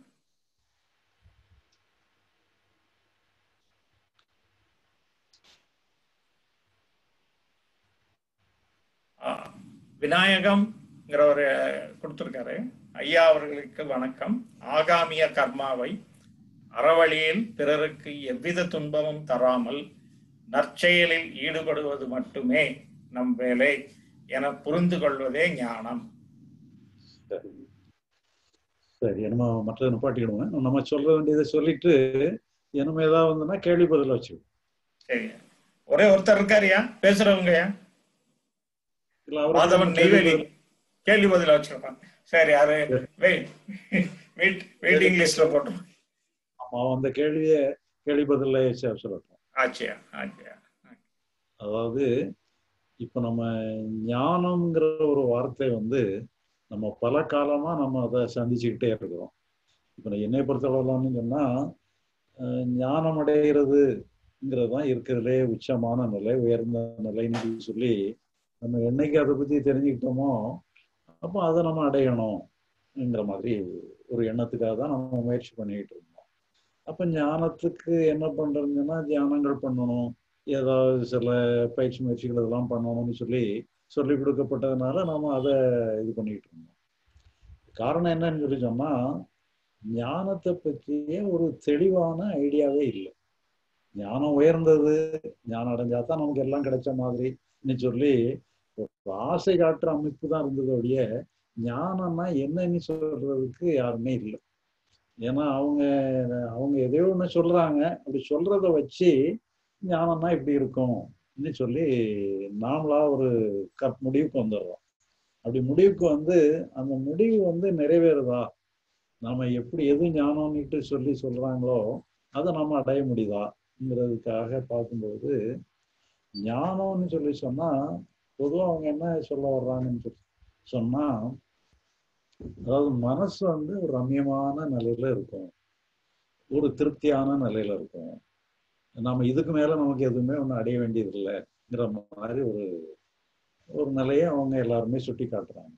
ஆ, விநாயகம்ங்கிற ஒரு கொடுத்துருக்காரு ஐயா அவர்களுக்கு வணக்கம் ஆகாமிய கர்மாவை அறவழியில் பிறருக்கு எவ்வித துன்பமும் தராமல் நற்செயலில் ஈடுபடுவது மட்டுமே நம் வேலை என புரிந்து கொள்வதே ஞானம் சரி சரி நம்ம மற்றதை நிப்பாட்டிக்கிடுவோம் நம்ம சொல்ல வேண்டியதை சொல்லிட்டு இனிமே ஏதாவது வந்துன்னா கேள்வி பதில் வச்சு சரி ஒரே ஒருத்தர் இருக்காருயா பேசுறவங்கயா இல்ல அவருக்கு மாதவன் கேள்வி நெய்வேலி பதில் கேள்வி பதில் வச்சிருப்பான் சரி அது வெயிட் வெயிட் வெயிட்டிங் லிஸ்ட்ல போட்டோம் ஆமா அந்த கேள்வியை கேள்வி பதில சொல்லட்டும் ஆச்சியா ஆச்சியா அதாவது இப்ப நம்ம ஞானம்ங்கிற ஒரு வார்த்தை வந்து நம்ம பல காலமா நம்ம அதை சந்திச்சுக்கிட்டே இருக்கிறோம் இப்ப நான் என்னை பொறுத்தளவுலான்னு சொன்னா அஹ், ஞானம் அடைகிறதுங்கிறது தான் இருக்கிறதுலே உச்சமான நிலை உயர்ந்த நிலைன்னு சொல்லி நம்ம என்னைக்கு அதை பத்தி தெரிஞ்சுக்கிட்டோமோ அப்போ அதை நம்ம அடையணும்ங்கிற மாதிரி ஒரு எண்ணத்துக்காக தான் நம்ம முயற்சி பண்ணிக்கிட்டு இருந்தோம் அப்ப ஞானத்துக்கு என்ன பண்றதுன்னா தியானங்கள் பண்ணணும் ஏதாவது சில பயிற்சி முயற்சிகள் இதெல்லாம் பண்ணணும்னு சொல்லி சொல்லி கொடுக்கப்பட்டதுனால நாம அதை இது பண்ணிக்கிட்டு இருந்தோம் காரணம் என்னன்னு சொல்லி சொன்னா ஞானத்தை பற்றிய ஒரு தெளிவான ஐடியாவே இல்லை ஞானம் உயர்ந்தது ஞானம் அடைஞ்சா தான் நமக்கு எல்லாம் கிடைச்ச மாதிரின்னு சொல்லி ஒரு ஆசை காட்டுற அமைப்பு தான் இருந்தது ஒழிய ஞானம்னா என்னன்னு சொல்றதுக்கு யாருமே இல்லை ஏன்னா அவங்க அவங்க எதையோ ஒன்று சொல்றாங்க அப்படி சொல்றத வச்சு ஞானம்னா இப்படி இருக்கும்னு சொல்லி நாமளா ஒரு கப் முடிவுக்கு வந்துடுறோம் அப்படி முடிவுக்கு வந்து அந்த முடிவு வந்து நிறைவேறுதா நாம எப்படி எது ஞானம்னுட்டு சொல்லி சொல்றாங்களோ அதை நம்ம அடைய முடியுதாங்கிறதுக்காக பார்க்கும்போது ஞானம்னு சொல்லி சொன்னா பொதுவாக அவங்க என்ன சொல்ல வர்றாங்கன்னு சொல்லி சொன்னா அதாவது மனசு வந்து ஒரு ரம்யமான நிலையில இருக்கும் ஒரு திருப்தியான நிலையில இருக்கும் நம்ம இதுக்கு மேல நமக்கு எதுவுமே ஒன்றும் அடைய வேண்டியது இல்லைங்கிற மாதிரி ஒரு ஒரு நிலையை அவங்க எல்லாருமே சுட்டி காட்டுறாங்க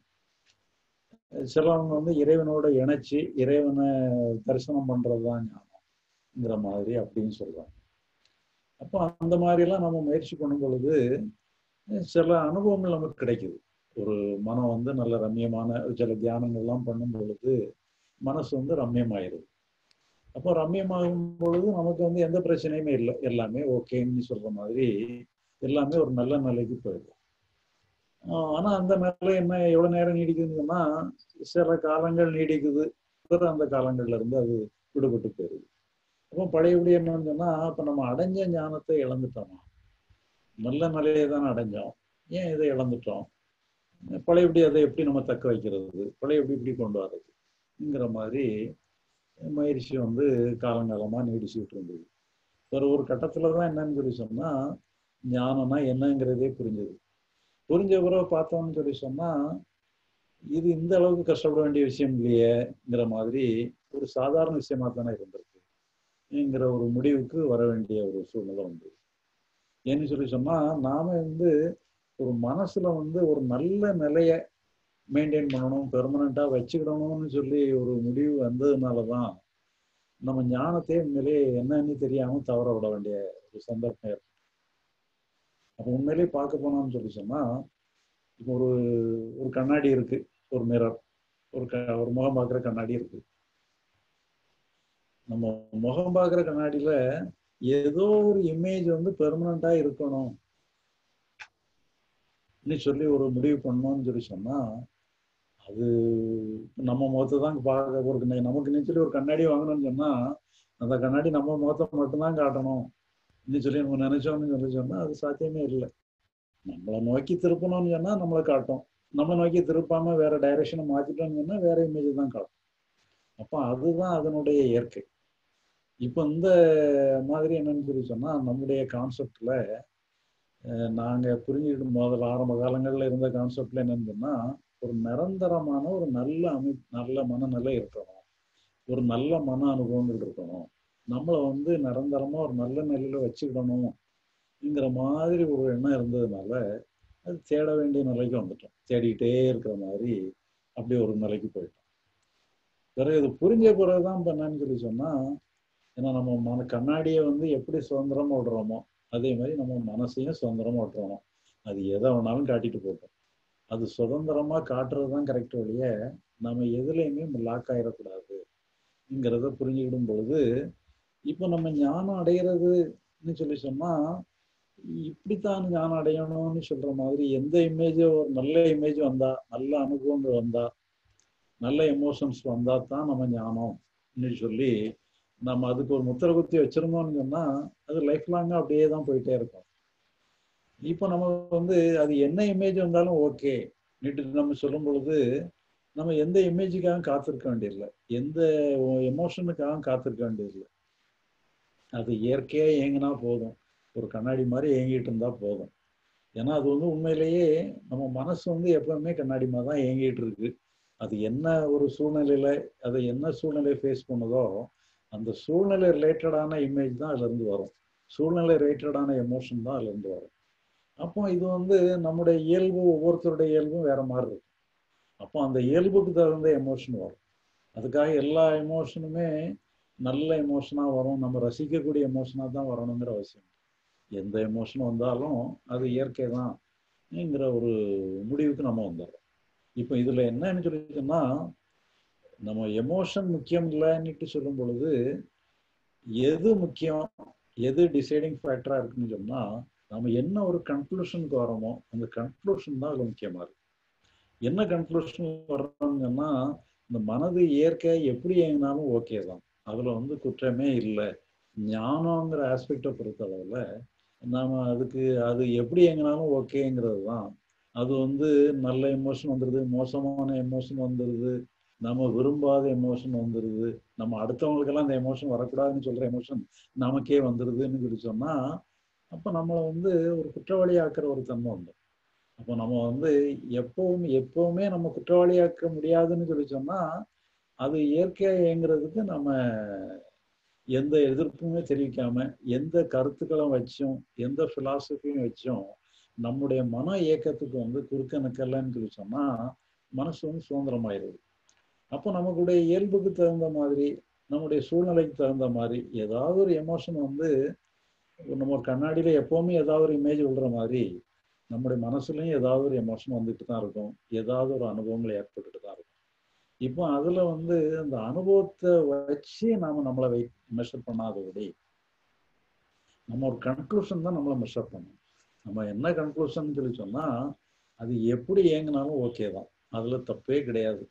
சிலவங்க வந்து இறைவனோட இணைச்சு இறைவனை தரிசனம் பண்றதுதான் ஞானம்ங்கிற மாதிரி அப்படின்னு சொல்றாங்க அப்போ அந்த மாதிரிலாம் நம்ம முயற்சி பண்ணும் பொழுது சில அனுபவங்கள் நமக்கு கிடைக்குது ஒரு மனம் வந்து நல்ல ரம்யமான சில தியானங்கள்லாம் பண்ணும் பொழுது மனசு வந்து ரம்யமாயிருது அப்போ ரம்யமாகும் பொழுது நமக்கு வந்து எந்த பிரச்சனையுமே இல்லை எல்லாமே ஓகேன்னு சொல்ற மாதிரி எல்லாமே ஒரு நல்ல நிலைக்கு போயிடும் ஆனா அந்த நிலை என்ன எவ்வளவு நேரம் நீடிக்குதுன்னு சொன்னா சில காலங்கள் நீடிக்குது பிறகு அந்த காலங்கள்ல இருந்து அது விடுபட்டு போயிருது அப்போ பழையபடி என்னன்னு சொன்னா இப்ப நம்ம அடைஞ்ச ஞானத்தை இழந்துட்டோமா நல்ல நிலையை தானே அடைஞ்சோம் ஏன் இதை இழந்துட்டோம் பழையபடி அதை எப்படி நம்ம தக்க வைக்கிறது பழையபடி இப்படி கொண்டு வர்றதுங்கிற மாதிரி முயற்சி வந்து காலங்காலமா நீடிச்சுட்டு இருந்தது ஒரு ஒரு கட்டத்துல தான் என்னன்னு சொல்லி சொன்னா ஞானம்னா என்னங்கிறதே புரிஞ்சது புரிஞ்ச பிறகு பார்த்தோம்னு சொல்லி சொன்னா இது இந்த அளவுக்கு கஷ்டப்பட வேண்டிய விஷயம் இல்லையேங்கிற மாதிரி ஒரு சாதாரண விஷயமா தானே இருந்திருக்குங்கிற ஒரு முடிவுக்கு வர வேண்டிய ஒரு சூழ்நிலை வந்தது ஏன்னு சொல்லி சொன்னா நாம வந்து ஒரு மனசுல வந்து ஒரு நல்ல நிலைய மெயின்டைன் பண்ணணும் பெர்மனண்டா வச்சுக்கிடணும்னு சொல்லி ஒரு முடிவு வந்ததுனாலதான் நம்ம ஞானத்தையே உண்மையிலேயே என்னன்னு தெரியாம தவற விட வேண்டிய ஒரு சந்தர்ப்பம் ஏற்படும் அப்போ உண்மையிலேயே பார்க்க போனோம்னு சொல்லி சொன்னா இப்போ ஒரு ஒரு கண்ணாடி இருக்கு ஒரு மிரர் ஒரு க ஒரு முகம் பார்க்குற கண்ணாடி இருக்கு நம்ம முகம் பார்க்குற கண்ணாடியில ஏதோ ஒரு இமேஜ் வந்து பெர்மனண்டா இருக்கணும் சொல்லி ஒரு முடிவு பண்ணோம்னு சொல்லி சொன்னா அது நம்ம முகத்தை தான் பார்க்க ஒரு நமக்கு நீச்சலி ஒரு கண்ணாடி வாங்கணும்னு சொன்னா அந்த கண்ணாடி நம்ம முகத்தை மட்டும்தான் காட்டணும் இன்னும் சொல்லி நம்ம நினைச்சோம்னு சொல்லி சொன்னா அது சாத்தியமே இல்லை நம்மளை நோக்கி திருப்பணும்னு சொன்னா நம்மளை காட்டும் நம்மளை நோக்கி திருப்பாம வேற டைரக்ஷனை மாத்திட்டோம்னு சொன்னா வேற இமேஜ் தான் காட்டும் அப்போ அதுதான் அதனுடைய இயற்கை இப்போ இந்த மாதிரி என்னன்னு சொல்லி சொன்னா நம்முடைய கான்செப்ட்ல நாங்க புரிஞ்சுக்கிட்டு முதல்ல ஆரம்ப காலங்கள்ல இருந்த கான்செப்ட்ல என்னன்னு சொன்னா ஒரு நிரந்தரமான ஒரு நல்ல அமை நல்ல மனநிலை இருக்கணும் ஒரு நல்ல மன அனுபவங்கள் இருக்கணும் நம்மளை வந்து நிரந்தரமா ஒரு நல்ல நிலையில வச்சுக்கிடணும்ங்கிற மாதிரி ஒரு எண்ணம் இருந்ததுனால அது தேட வேண்டிய நிலைக்கு வந்துட்டோம் தேடிக்கிட்டே இருக்கிற மாதிரி அப்படி ஒரு நிலைக்கு போயிட்டோம் பிறகு இது புரிஞ்ச பிறகுதான் இப்போ என்னன்னு சொல்லி சொன்னா ஏன்னா நம்ம மன கண்ணாடியை வந்து எப்படி சுதந்திரமா விடுறோமோ அதே மாதிரி நம்ம மனசையும் சுதந்திரமா விட்டுறணும் அது எதை வேணாலும் காட்டிட்டு போட்டோம் அது சுதந்திரமா காட்டுறது தான் கரெக்ட் வழிய நம்ம எதுலையுமே லாக் ஆயிடக்கூடாதுங்கிறத புரிஞ்சுக்கிடும் பொழுது இப்போ நம்ம ஞானம் அடைகிறதுன்னு சொல்லி சொன்னா இப்படித்தான் ஞானம் அடையணும்னு சொல்ற மாதிரி எந்த இமேஜ் ஒரு நல்ல இமேஜ் வந்தா நல்ல அனுபவங்கள் வந்தா நல்ல எமோஷன்ஸ் வந்தா தான் நம்ம ஞானம்னு சொல்லி நம்ம அதுக்கு ஒரு முத்திர குத்தி வச்சிருந்தோம்னு சொன்னா அது லைஃப் லாங்கா அப்படியே தான் போயிட்டே இருக்கும் இப்போ நம்ம வந்து அது என்ன இமேஜ் வந்தாலும் ஓகே நீட்டு நம்ம சொல்லும் பொழுது நம்ம எந்த இமேஜுக்காக காத்திருக்க வேண்டியதில்லை எந்த எமோஷனுக்காக காத்திருக்க வேண்டியதில்லை அது இயற்கையா இயங்கினா போதும் ஒரு கண்ணாடி மாதிரி இயங்கிட்டு இருந்தா போதும் ஏன்னா அது வந்து உண்மையிலேயே நம்ம மனசு வந்து எப்பவுமே கண்ணாடி மாதிரி தான் இயங்கிட்டு இருக்கு அது என்ன ஒரு சூழ்நிலையில அதை என்ன சூழ்நிலையை ஃபேஸ் பண்ணுதோ அந்த சூழ்நிலை ரிலேட்டடான இமேஜ் தான் அதுல இருந்து வரும் சூழ்நிலை ரிலேட்டடான எமோஷன் தான் அதுல இருந்து வரும் அப்போ இது வந்து நம்முடைய இயல்பு ஒவ்வொருத்தருடைய இயல்பும் வேற மாதிரி இருக்கும் அப்போ அந்த இயல்புக்கு தகுந்த எமோஷன் வரும் அதுக்காக எல்லா எமோஷனுமே நல்ல எமோஷனா வரும் நம்ம ரசிக்கக்கூடிய எமோஷனா தான் வரணுங்கிற அவசியம் எந்த எமோஷன் வந்தாலும் அது இயற்கை தான் ங்கிற ஒரு முடிவுக்கு நம்ம வந்துடுறோம் இப்போ இதுல என்னன்னு சொல்லி சொன்னா நம்ம எமோஷன் முக்கியம் இல்லைன்னுட்டு சொல்லும் பொழுது எது முக்கியம் எது டிசைடிங் ஃபேக்டரா இருக்குன்னு சொன்னா நம்ம என்ன ஒரு கன்க்ளூஷனுக்கு வரோமோ அந்த கன்க்ளூஷன் தான் அதுல முக்கியமா இருக்கு என்ன கன்க்ளூஷன் வர்றோம்னா இந்த மனது இயற்கை எப்படி இயங்கினாலும் ஓகே தான் அதுல வந்து குற்றமே இல்லை ஞானங்கிற ஆஸ்பெக்டை பொறுத்தளவுல நாம அதுக்கு அது எப்படி இயங்கினாலும் ஓகேங்கிறது தான் அது வந்து நல்ல எமோஷன் வந்துடுது மோசமான எமோஷன் வந்துடுது நம்ம விரும்பாத எமோஷன் வந்துடுது நம்ம அடுத்தவங்களுக்கெல்லாம் அந்த எமோஷன் வரக்கூடாதுன்னு சொல்ற எமோஷன் நமக்கே வந்துடுதுன்னு சொல்லி சொன்னா அப்போ நம்மளை வந்து ஒரு குற்றவாளி ஆக்குற ஒரு தன்மை உண்டு அப்போ நம்ம வந்து எப்பவும் எப்பவுமே நம்ம குற்றவாளியாக்க முடியாதுன்னு சொல்லி சொன்னா அது இயற்கையா இயங்குறதுக்கு நம்ம எந்த எதிர்ப்புமே தெரிவிக்காம எந்த கருத்துக்களும் வச்சும் எந்த பிலாசபியும் வச்சும் நம்முடைய மன இயக்கத்துக்கு வந்து குறுக்க நிக்கலன்னு சொல்லி சொன்னா மனசு வந்து சுதந்திரமாயிருது அப்போ நமக்குடைய இயல்புக்கு தகுந்த மாதிரி நம்முடைய சூழ்நிலைக்கு தகுந்த மாதிரி ஏதாவது ஒரு எமோஷன் வந்து நம்ம ஒரு கண்ணாடியில எப்பவுமே ஏதாவது ஒரு இமேஜ் விழுற மாதிரி நம்முடைய மனசுலயும் ஏதாவது ஒரு எமோஷன் வந்துட்டு தான் இருக்கும் ஏதாவது ஒரு அனுபவங்கள் ஏற்பட்டுட்டு தான் இருக்கும் இப்போ அதுல வந்து அந்த அனுபவத்தை வச்சு நாம நம்மளை வை மெஷர் பண்ணாதபடி நம்ம ஒரு கன்க்ளூஷன் தான் நம்மளை மெஷர் பண்ணணும் நம்ம என்ன கன்க்ளூஷன் சொல்லி சொன்னா அது எப்படி இயங்கினாலும் ஓகே தான் அதுல தப்பே கிடையாது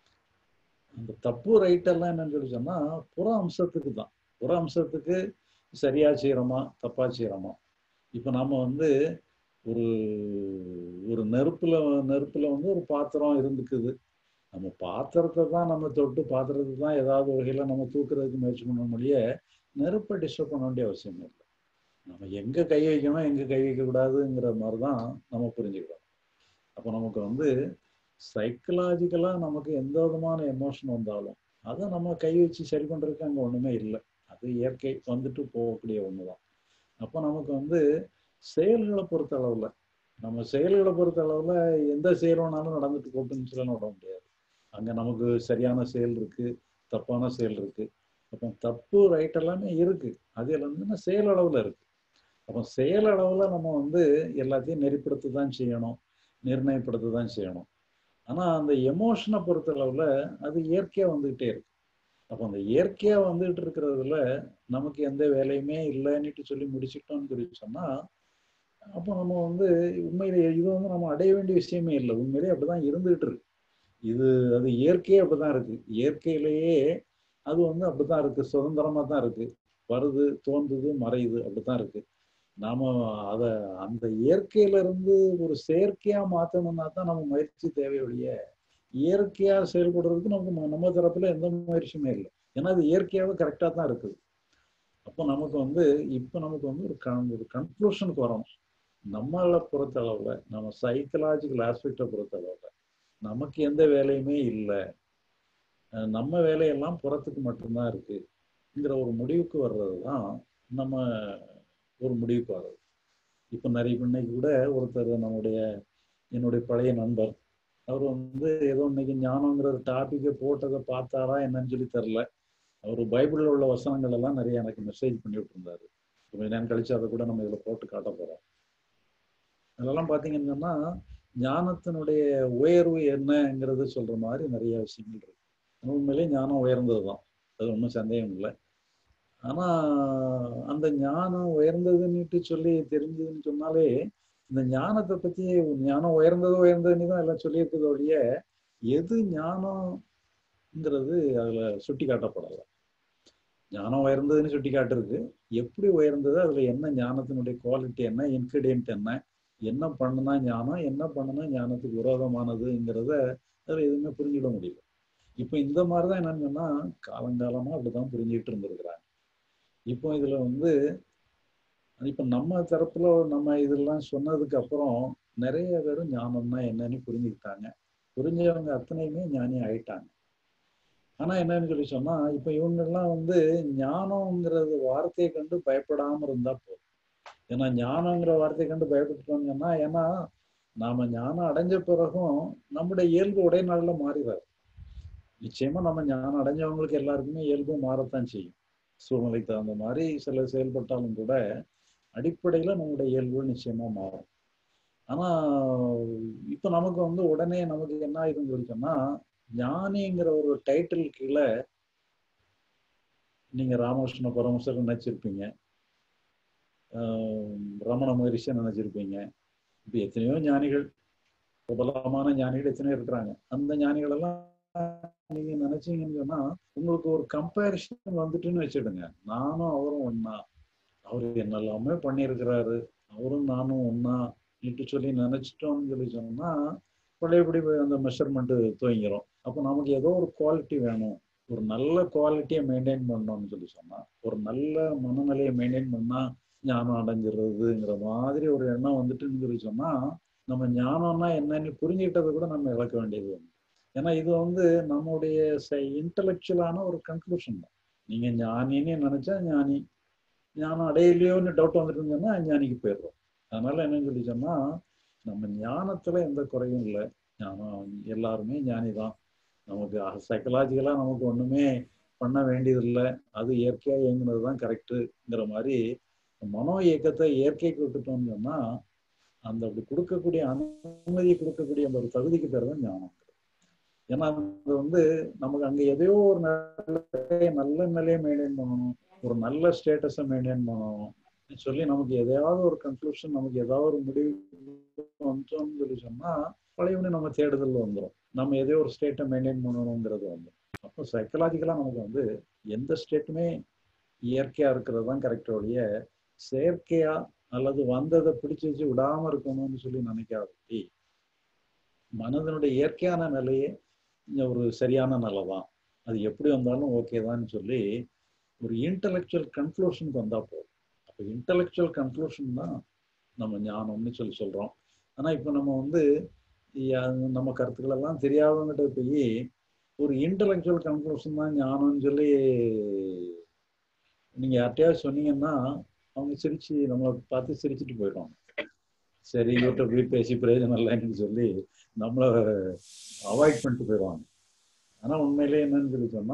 அந்த தப்பு ரைட் எல்லாம் என்னன்னு சொல்லி சொன்னா புற அம்சத்துக்கு தான் புற அம்சத்துக்கு சரியா செய்யறோமா தப்பா செய்யறோமா இப்ப நாம வந்து ஒரு ஒரு நெருப்புல நெருப்புல வந்து ஒரு பாத்திரம் இருந்துக்குது நம்ம பாத்திரத்தை தான் நம்ம தொட்டு பாத்திரத்தை தான் ஏதாவது வகையில நம்ம தூக்குறதுக்கு முயற்சி பண்ண முடிய நெருப்பை டிஸ்டர்ப் பண்ண வேண்டிய அவசியம் இல்லை நம்ம எங்க கை வைக்கணும் எங்க கை வைக்க கூடாதுங்கிற மாதிரி தான் நம்ம புரிஞ்சுக்கிறோம் அப்போ நமக்கு வந்து சைக்கலாஜிக்கலா நமக்கு எந்த விதமான எமோஷன் வந்தாலும் அதை நம்ம கை வச்சு சரி பண்றதுக்கு அங்க ஒண்ணுமே இல்லை அது இயற்கை வந்துட்டு போகக்கூடிய ஒண்ணுதான் அப்போ நமக்கு வந்து செயல்களை பொறுத்த அளவுல நம்ம செயல்களை பொறுத்த அளவுல எந்த செயல் வேணாலும் நடந்துட்டு போட்டுன்னு சொல்ல விட முடியாது அங்க நமக்கு சரியான செயல் இருக்கு தப்பான செயல் இருக்கு அப்போ தப்பு ரைட் எல்லாமே இருக்கு அது எல்லாமே செயல் அளவுல இருக்கு அப்போ செயல் அளவுல நம்ம வந்து எல்லாத்தையும் நெறிப்படுத்த தான் செய்யணும் நிர்ணயப்படுத்த தான் செய்யணும் ஆனா அந்த எமோஷனை பொறுத்த அளவுல அது இயற்கையா வந்துகிட்டே இருக்கு அப்போ அந்த இயற்கையா வந்துகிட்டு இருக்கிறதுல நமக்கு எந்த வேலையுமே இல்லைன்னுட்டு சொல்லி முடிச்சுட்டோம்னு சொல்லி சொன்னா அப்போ நம்ம வந்து உண்மையிலே இது வந்து நம்ம அடைய வேண்டிய விஷயமே இல்லை உண்மையிலேயே அப்படிதான் இருந்துகிட்டு இருக்கு இது அது இயற்கையே அப்படிதான் இருக்கு இயற்கையிலேயே அது வந்து அப்படித்தான் இருக்கு சுதந்திரமா தான் இருக்கு வருது தோன்றுது மறையுது அப்படித்தான் இருக்கு நாம அத அந்த இயற்கையில இருந்து ஒரு செயற்கையா மாத்தணும்னா தான் நம்ம முயற்சி தேவையொழிய இயற்கையா செயல்படுறதுக்கு நமக்கு நம்ம தரப்புல எந்த முயற்சியுமே இல்லை ஏன்னா அது இயற்கையாவே கரெக்டா தான் இருக்குது அப்போ நமக்கு வந்து இப்போ நமக்கு வந்து ஒரு கன் ஒரு கன்க்ளூஷனுக்கு வரணும் நம்மளை பொறுத்த அளவுல நம்ம சைக்கலாஜிக்கல் ஆஸ்பெக்டை பொறுத்த அளவுல நமக்கு எந்த வேலையுமே இல்லை நம்ம வேலையெல்லாம் புறத்துக்கு மட்டும்தான் இருக்குங்கிற ஒரு முடிவுக்கு வர்றது தான் நம்ம ஒரு முடிவுக்கு வர்றது இப்போ நிறைய இன்னைக்கு கூட ஒருத்தர் நம்முடைய என்னுடைய பழைய நண்பர் அவர் வந்து ஏதோ இன்னைக்கு ஞானங்கிற ஒரு டாப்பிக்கை போட்டதை பார்த்தாரா என்னன்னு சொல்லி தெரில அவர் பைபிளில் உள்ள வசனங்கள் எல்லாம் நிறைய எனக்கு மெசேஜ் பண்ணிட்டு இருந்தாரு கொஞ்ச நேரம் கழிச்சு அதை கூட நம்ம இதில் போட்டு காட்ட போறோம் அதெல்லாம் பார்த்தீங்கன்னா ஞானத்தினுடைய உயர்வு என்னங்கிறது சொல்ற மாதிரி நிறைய விஷயங்கள் இருக்கு உண்மையிலே ஞானம் உயர்ந்தது தான் அது ஒன்றும் சந்தேகம் இல்லை ஆனா அந்த ஞானம் உயர்ந்ததுன்னுட்டு சொல்லி தெரிஞ்சதுன்னு சொன்னாலே இந்த ஞானத்தை பத்தி ஞானம் உயர்ந்தது உயர்ந்ததுன்னு தான் எல்லாம் சொல்லியிருக்கிறது ஒழிய எது ஞானம்ங்கிறது அதுல சுட்டி காட்டப்படலை ஞானம் உயர்ந்ததுன்னு சுட்டி காட்டுருக்கு எப்படி உயர்ந்தது அதுல என்ன ஞானத்தினுடைய குவாலிட்டி என்ன இன்கிரீடியன்ட் என்ன என்ன பண்ணுனா ஞானம் என்ன பண்ணுனா ஞானத்துக்கு விரோதமானதுங்கிறத அதுல எதுவுமே புரிஞ்சிட முடியல இப்போ இந்த மாதிரிதான் என்னன்னு சொன்னா காலங்காலமா அப்படிதான் புரிஞ்சுக்கிட்டு இருந்திருக்கிறாங்க இப்போ இதுல வந்து இப்ப நம்ம தரப்புல நம்ம இதெல்லாம் சொன்னதுக்கு அப்புறம் நிறைய பேர் ஞானம்னா என்னன்னு புரிஞ்சுக்கிட்டாங்க புரிஞ்சவங்க அத்தனையுமே ஞானி ஆயிட்டாங்க ஆனா என்னன்னு சொல்லி சொன்னா இப்ப இவங்கெல்லாம் வந்து ஞானம்ங்கிறது வார்த்தையை கண்டு பயப்படாம இருந்தா போதும் ஏன்னா ஞானங்கிற வார்த்தையை கண்டு பயப்பட்டுட்டோம்னா ஏன்னா நாம ஞானம் அடைஞ்ச பிறகும் நம்முடைய இயல்பு உடைய நாள்ல மாறிடாது நிச்சயமா நம்ம ஞானம் அடைஞ்சவங்களுக்கு எல்லாருக்குமே இயல்பு மாறத்தான் செய்யும் சூழ்நிலைக்கு தகுந்த மாதிரி சில செயல்பட்டாலும் கூட அடிப்படையில நம்முடைய இயல்பு நிச்சயமா மாறும் ஆனா இப்ப நமக்கு வந்து உடனே நமக்கு என்ன ஆயிருன்னு சொல்லி சொன்னா ஞானிங்கிற ஒரு டைட்டில் கீழே நீங்க ராமகிருஷ்ண பரமசர் நினைச்சிருப்பீங்க ஆஹ் ரமண மகரிஷி நினைச்சிருப்பீங்க இப்ப எத்தனையோ ஞானிகள் பிரபலமான ஞானிகள் எத்தனையோ இருக்கிறாங்க அந்த ஞானிகள் எல்லாம் நீங்க நினைச்சீங்கன்னு சொன்னா உங்களுக்கு ஒரு கம்பேரிஷன் வந்துட்டுன்னு வச்சுடுங்க நானும் அவரும் ஒன்னா அவர் என்னெல்லாமே பண்ணியிருக்கிறாரு அவரும் நானும் ஒன்னா இட்டு சொல்லி நினைச்சிட்டோம்னு சொல்லி சொன்னா பழையபடி அந்த மெஷர்மெண்ட் துவங்கிரும் அப்போ நமக்கு ஏதோ ஒரு குவாலிட்டி வேணும் ஒரு நல்ல குவாலிட்டியை மெயின்டைன் பண்ணணும்னு சொல்லி சொன்னா ஒரு நல்ல மனநிலையை மெயின்டைன் பண்ணா ஞானம் அடைஞ்சிடுறதுங்கிற மாதிரி ஒரு எண்ணம் வந்துட்டுன்னு சொல்லி சொன்னா நம்ம ஞானம்னா என்னன்னு புரிஞ்சுக்கிட்டதை கூட நம்ம இழக்க வேண்டியது வந்து ஏன்னா இது வந்து நம்முடைய இன்டலெக்சுவலான ஒரு கன்க்ளூஷன் தான் நீங்க ஞானின்னு நினைச்சா ஞானி ஞானம் அடையலையோன்னு டவுட் வந்துட்டு சொன்னா ஞானிக்கு போயிடுறோம் அதனால என்னன்னு சொல்லி சொன்னா நம்ம ஞானத்துல எந்த குறையும் இல்லை ஞானம் எல்லாருமே ஞானி தான் நமக்கு சைக்கலாஜிக்கலா நமக்கு ஒண்ணுமே பண்ண வேண்டியதில்லை அது இயற்கையா இயங்குனது தான் கரெக்டுங்கிற மாதிரி மனோ இயக்கத்தை இயற்கைக்கு விட்டுட்டோம்னு சொன்னா அந்த அப்படி கொடுக்கக்கூடிய அனுமதி கொடுக்கக்கூடிய அந்த ஒரு தகுதிக்கு பேர் தான் ஞானம் ஏன்னா அது வந்து நமக்கு அங்க எதையோ ஒரு நல்ல நல்ல நிலையை மெயின்டைன் பண்ணணும் ஒரு நல்ல ஸ்டேட்டஸை மெயின்டைன் பண்ணணும் சொல்லி நமக்கு எதையாவது ஒரு கன்க்ளூஷன் நமக்கு ஏதாவது ஒரு முடிவு வந்துட்டோம்னு சொல்லி சொன்னா பழையவனு நம்ம தேடுதல் வந்துடும் நம்ம எதோ ஒரு ஸ்டேட்டை மெயின்டைன் பண்ணணுங்கிறது வந்துடும் அப்போ சைக்கலாஜிக்கலா நமக்கு வந்து எந்த ஸ்டேட்டுமே இயற்கையா இருக்கிறது தான் கரெக்ட் ஒழிய செயற்கையா அல்லது வந்ததை பிடிச்சு வச்சு விடாம இருக்கணும்னு சொல்லி நினைக்காதபடி மனதனுடைய இயற்கையான நிலையே ஒரு சரியான நிலை தான் அது எப்படி வந்தாலும் ஓகே தான் சொல்லி ஒரு இன்டலெக்சுவல் கன்க்ளூஷனுக்கு வந்தா போதும் அப்போ இன்டலெக்சுவல் கன்க்ளூஷன் தான் நம்ம ஞானம்னு சொல்லி சொல்றோம் ஆனா இப்போ நம்ம வந்து நம்ம கருத்துக்கள் எல்லாம் தெரியாதவங்கிட்ட போய் ஒரு இன்டலெக்சுவல் கன்க்ளூஷன் தான் ஞானம்னு சொல்லி நீங்க யார்ட்டையாவது சொன்னீங்கன்னா அவங்க சிரிச்சு நம்மளை பார்த்து சிரிச்சுட்டு போயிடுவாங்க சரி இவர்கிட்ட போய் பேசி பிரயோஜனம் இல்லைன்னு சொல்லி நம்மள அவாய்ட் பண்ணிட்டு போயிடுவாங்க ஆனா உண்மையிலே என்னன்னு சொல்லி சொன்னா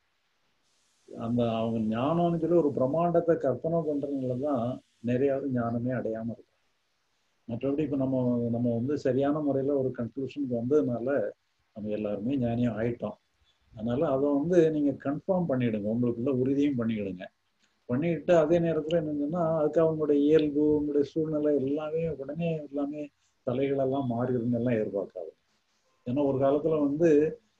அந்த அவங்க ஞானம்னு சொல்லி ஒரு பிரம்மாண்டத்தை கற்பனை பண்றதுனால தான் நிறையாவது ஞானமே அடையாம இருக்கும் மற்றபடி இப்போ நம்ம நம்ம வந்து சரியான முறையில ஒரு கன்க்ளூஷனுக்கு வந்ததுனால நம்ம எல்லாருமே ஞானியம் ஆயிட்டோம் அதனால அதை வந்து நீங்க கன்ஃபார்ம் பண்ணிடுங்க உங்களுக்குள்ள உறுதியும் பண்ணிடுங்க பண்ணிட்டு அதே நேரத்துல என்னங்கன்னா அதுக்கு அவங்களுடைய இயல்பு உங்களுடைய சூழ்நிலை எல்லாமே உடனே எல்லாமே தலைகளெல்லாம் மாறிடுங்க எல்லாம் எதிர்பார்க்காது ஏன்னா ஒரு காலத்துல வந்து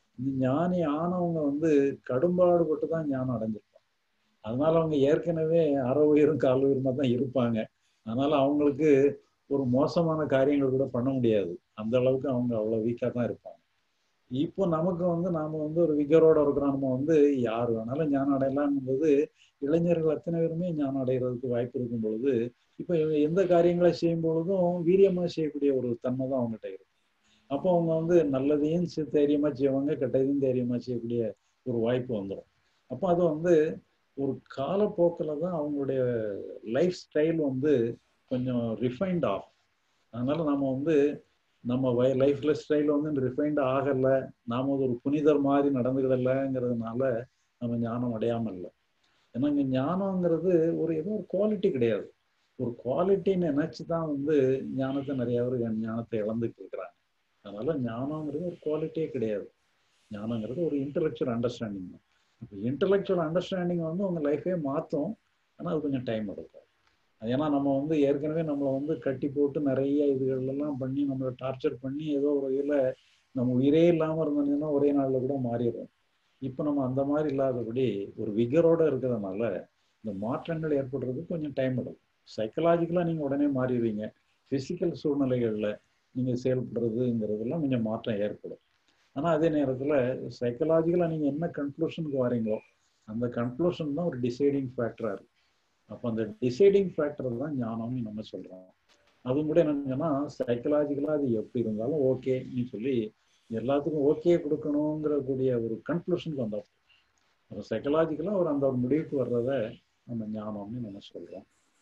ஞானி ஆனவங்க வந்து கடும்பாடுபட்டு தான் ஞானம் அடைஞ்சிருப்பாங்க அதனால அவங்க ஏற்கனவே அற உயிரும் கால் உயிரமா தான் இருப்பாங்க அதனால அவங்களுக்கு ஒரு மோசமான காரியங்கள் கூட பண்ண முடியாது அந்த அளவுக்கு அவங்க அவ்வளவு வீக்கா தான் இருப்பாங்க இப்போ நமக்கு வந்து நாம வந்து ஒரு விகரோட இருக்கிறோம் நம்ம வந்து யார் வேணாலும் ஞானம் அடையலாம்னும் போது இளைஞர்கள் அத்தனை பேருமே ஞானம் அடைகிறதுக்கு வாய்ப்பு இருக்கும் பொழுது இப்போ எந்த காரியங்களை செய்யும் பொழுதும் வீரியமா செய்யக்கூடிய ஒரு தன்மை தான் அவங்ககிட்ட இருக்கு அப்போ அவங்க வந்து நல்லதையும் தைரியமா செய்வாங்க கெட்டதையும் தைரியமா செய்யக்கூடிய ஒரு வாய்ப்பு வந்துடும் அப்போ அது வந்து ஒரு காலப்போக்கில் தான் அவங்களுடைய லைஃப் ஸ்டைல் வந்து கொஞ்சம் ரிஃபைன்ட் ஆகும் அதனால நம்ம வந்து நம்ம வய லைஃப்ல ஸ்டைல் வந்து ரிஃபைன்ட் ஆகலை நாம ஒரு புனிதர் மாதிரி நடந்துக்கிடலைங்கிறதுனால நம்ம ஞானம் அடையாமல் இல்லை ஏன்னா இங்கே ஞானங்கிறது ஒரு ஏதோ ஒரு குவாலிட்டி கிடையாது ஒரு குவாலிட்டின்னு நினைச்சு தான் வந்து ஞானத்தை நிறைய பேர் ஞானத்தை இழந்துட்டு இருக்கிறாங்க அதனால ஞானங்கிறது ஒரு குவாலிட்டியே கிடையாது ஞானங்கிறது ஒரு இன்டலெக்சுவல் அண்டர்ஸ்டாண்டிங் தான் இப்போ இன்டலெக்சுவல் அண்டர்ஸ்டாண்டிங் வந்து உங்க லைஃபே மாற்றும் ஆனால் அது கொஞ்சம் டைம் எடுக்கும் ஏன்னா நம்ம வந்து ஏற்கனவே நம்மளை வந்து கட்டி போட்டு நிறைய இதுகள் எல்லாம் பண்ணி நம்மளை டார்ச்சர் பண்ணி ஏதோ ஒரு இதில் நம்ம உயிரே இல்லாமல் இருந்தோம்னா ஒரே நாளில் கூட மாறிடும் இப்போ நம்ம அந்த மாதிரி இல்லாதபடி ஒரு விகரோட இருக்கிறதுனால இந்த மாற்றங்கள் ஏற்படுறது கொஞ்சம் டைம் எடுக்கும் சைக்கலாஜிக்கலாக நீங்கள் உடனே மாறிடுவீங்க ஃபிசிக்கல் சூழ்நிலைகளில் நீங்கள் செயல்படுறதுங்கிறதுலாம் கொஞ்சம் மாற்றம் ஏற்படும் ஆனால் அதே நேரத்தில் சைக்கலாஜிக்கலாக நீங்கள் என்ன கன்க்ளூஷனுக்கு வரீங்களோ அந்த கன்க்ளூஷன் தான் ஒரு டிசைடிங் ஃபேக்டராக இருக்கு அப்போ அந்த டிசைடிங் ஃபேக்டர் தான் ஞானம்னு நம்ம சொல்கிறோம் அதுவும் கூட என்னன்னா சைக்கலாஜிக்கலாக அது எப்படி இருந்தாலும் ஓகேன்னு சொல்லி எல்லாத்துக்கும் ஓகே கொடுக்கணுங்கிற கூடிய ஒரு கன்க்ளூஷனுக்கு வந்தோம் அப்போ சைக்கலாஜிக்கலாக ஒரு அந்த ஒரு முடிவுக்கு வர்றத நம்ம ஞானம்னு நம்ம சொல்கிறோம்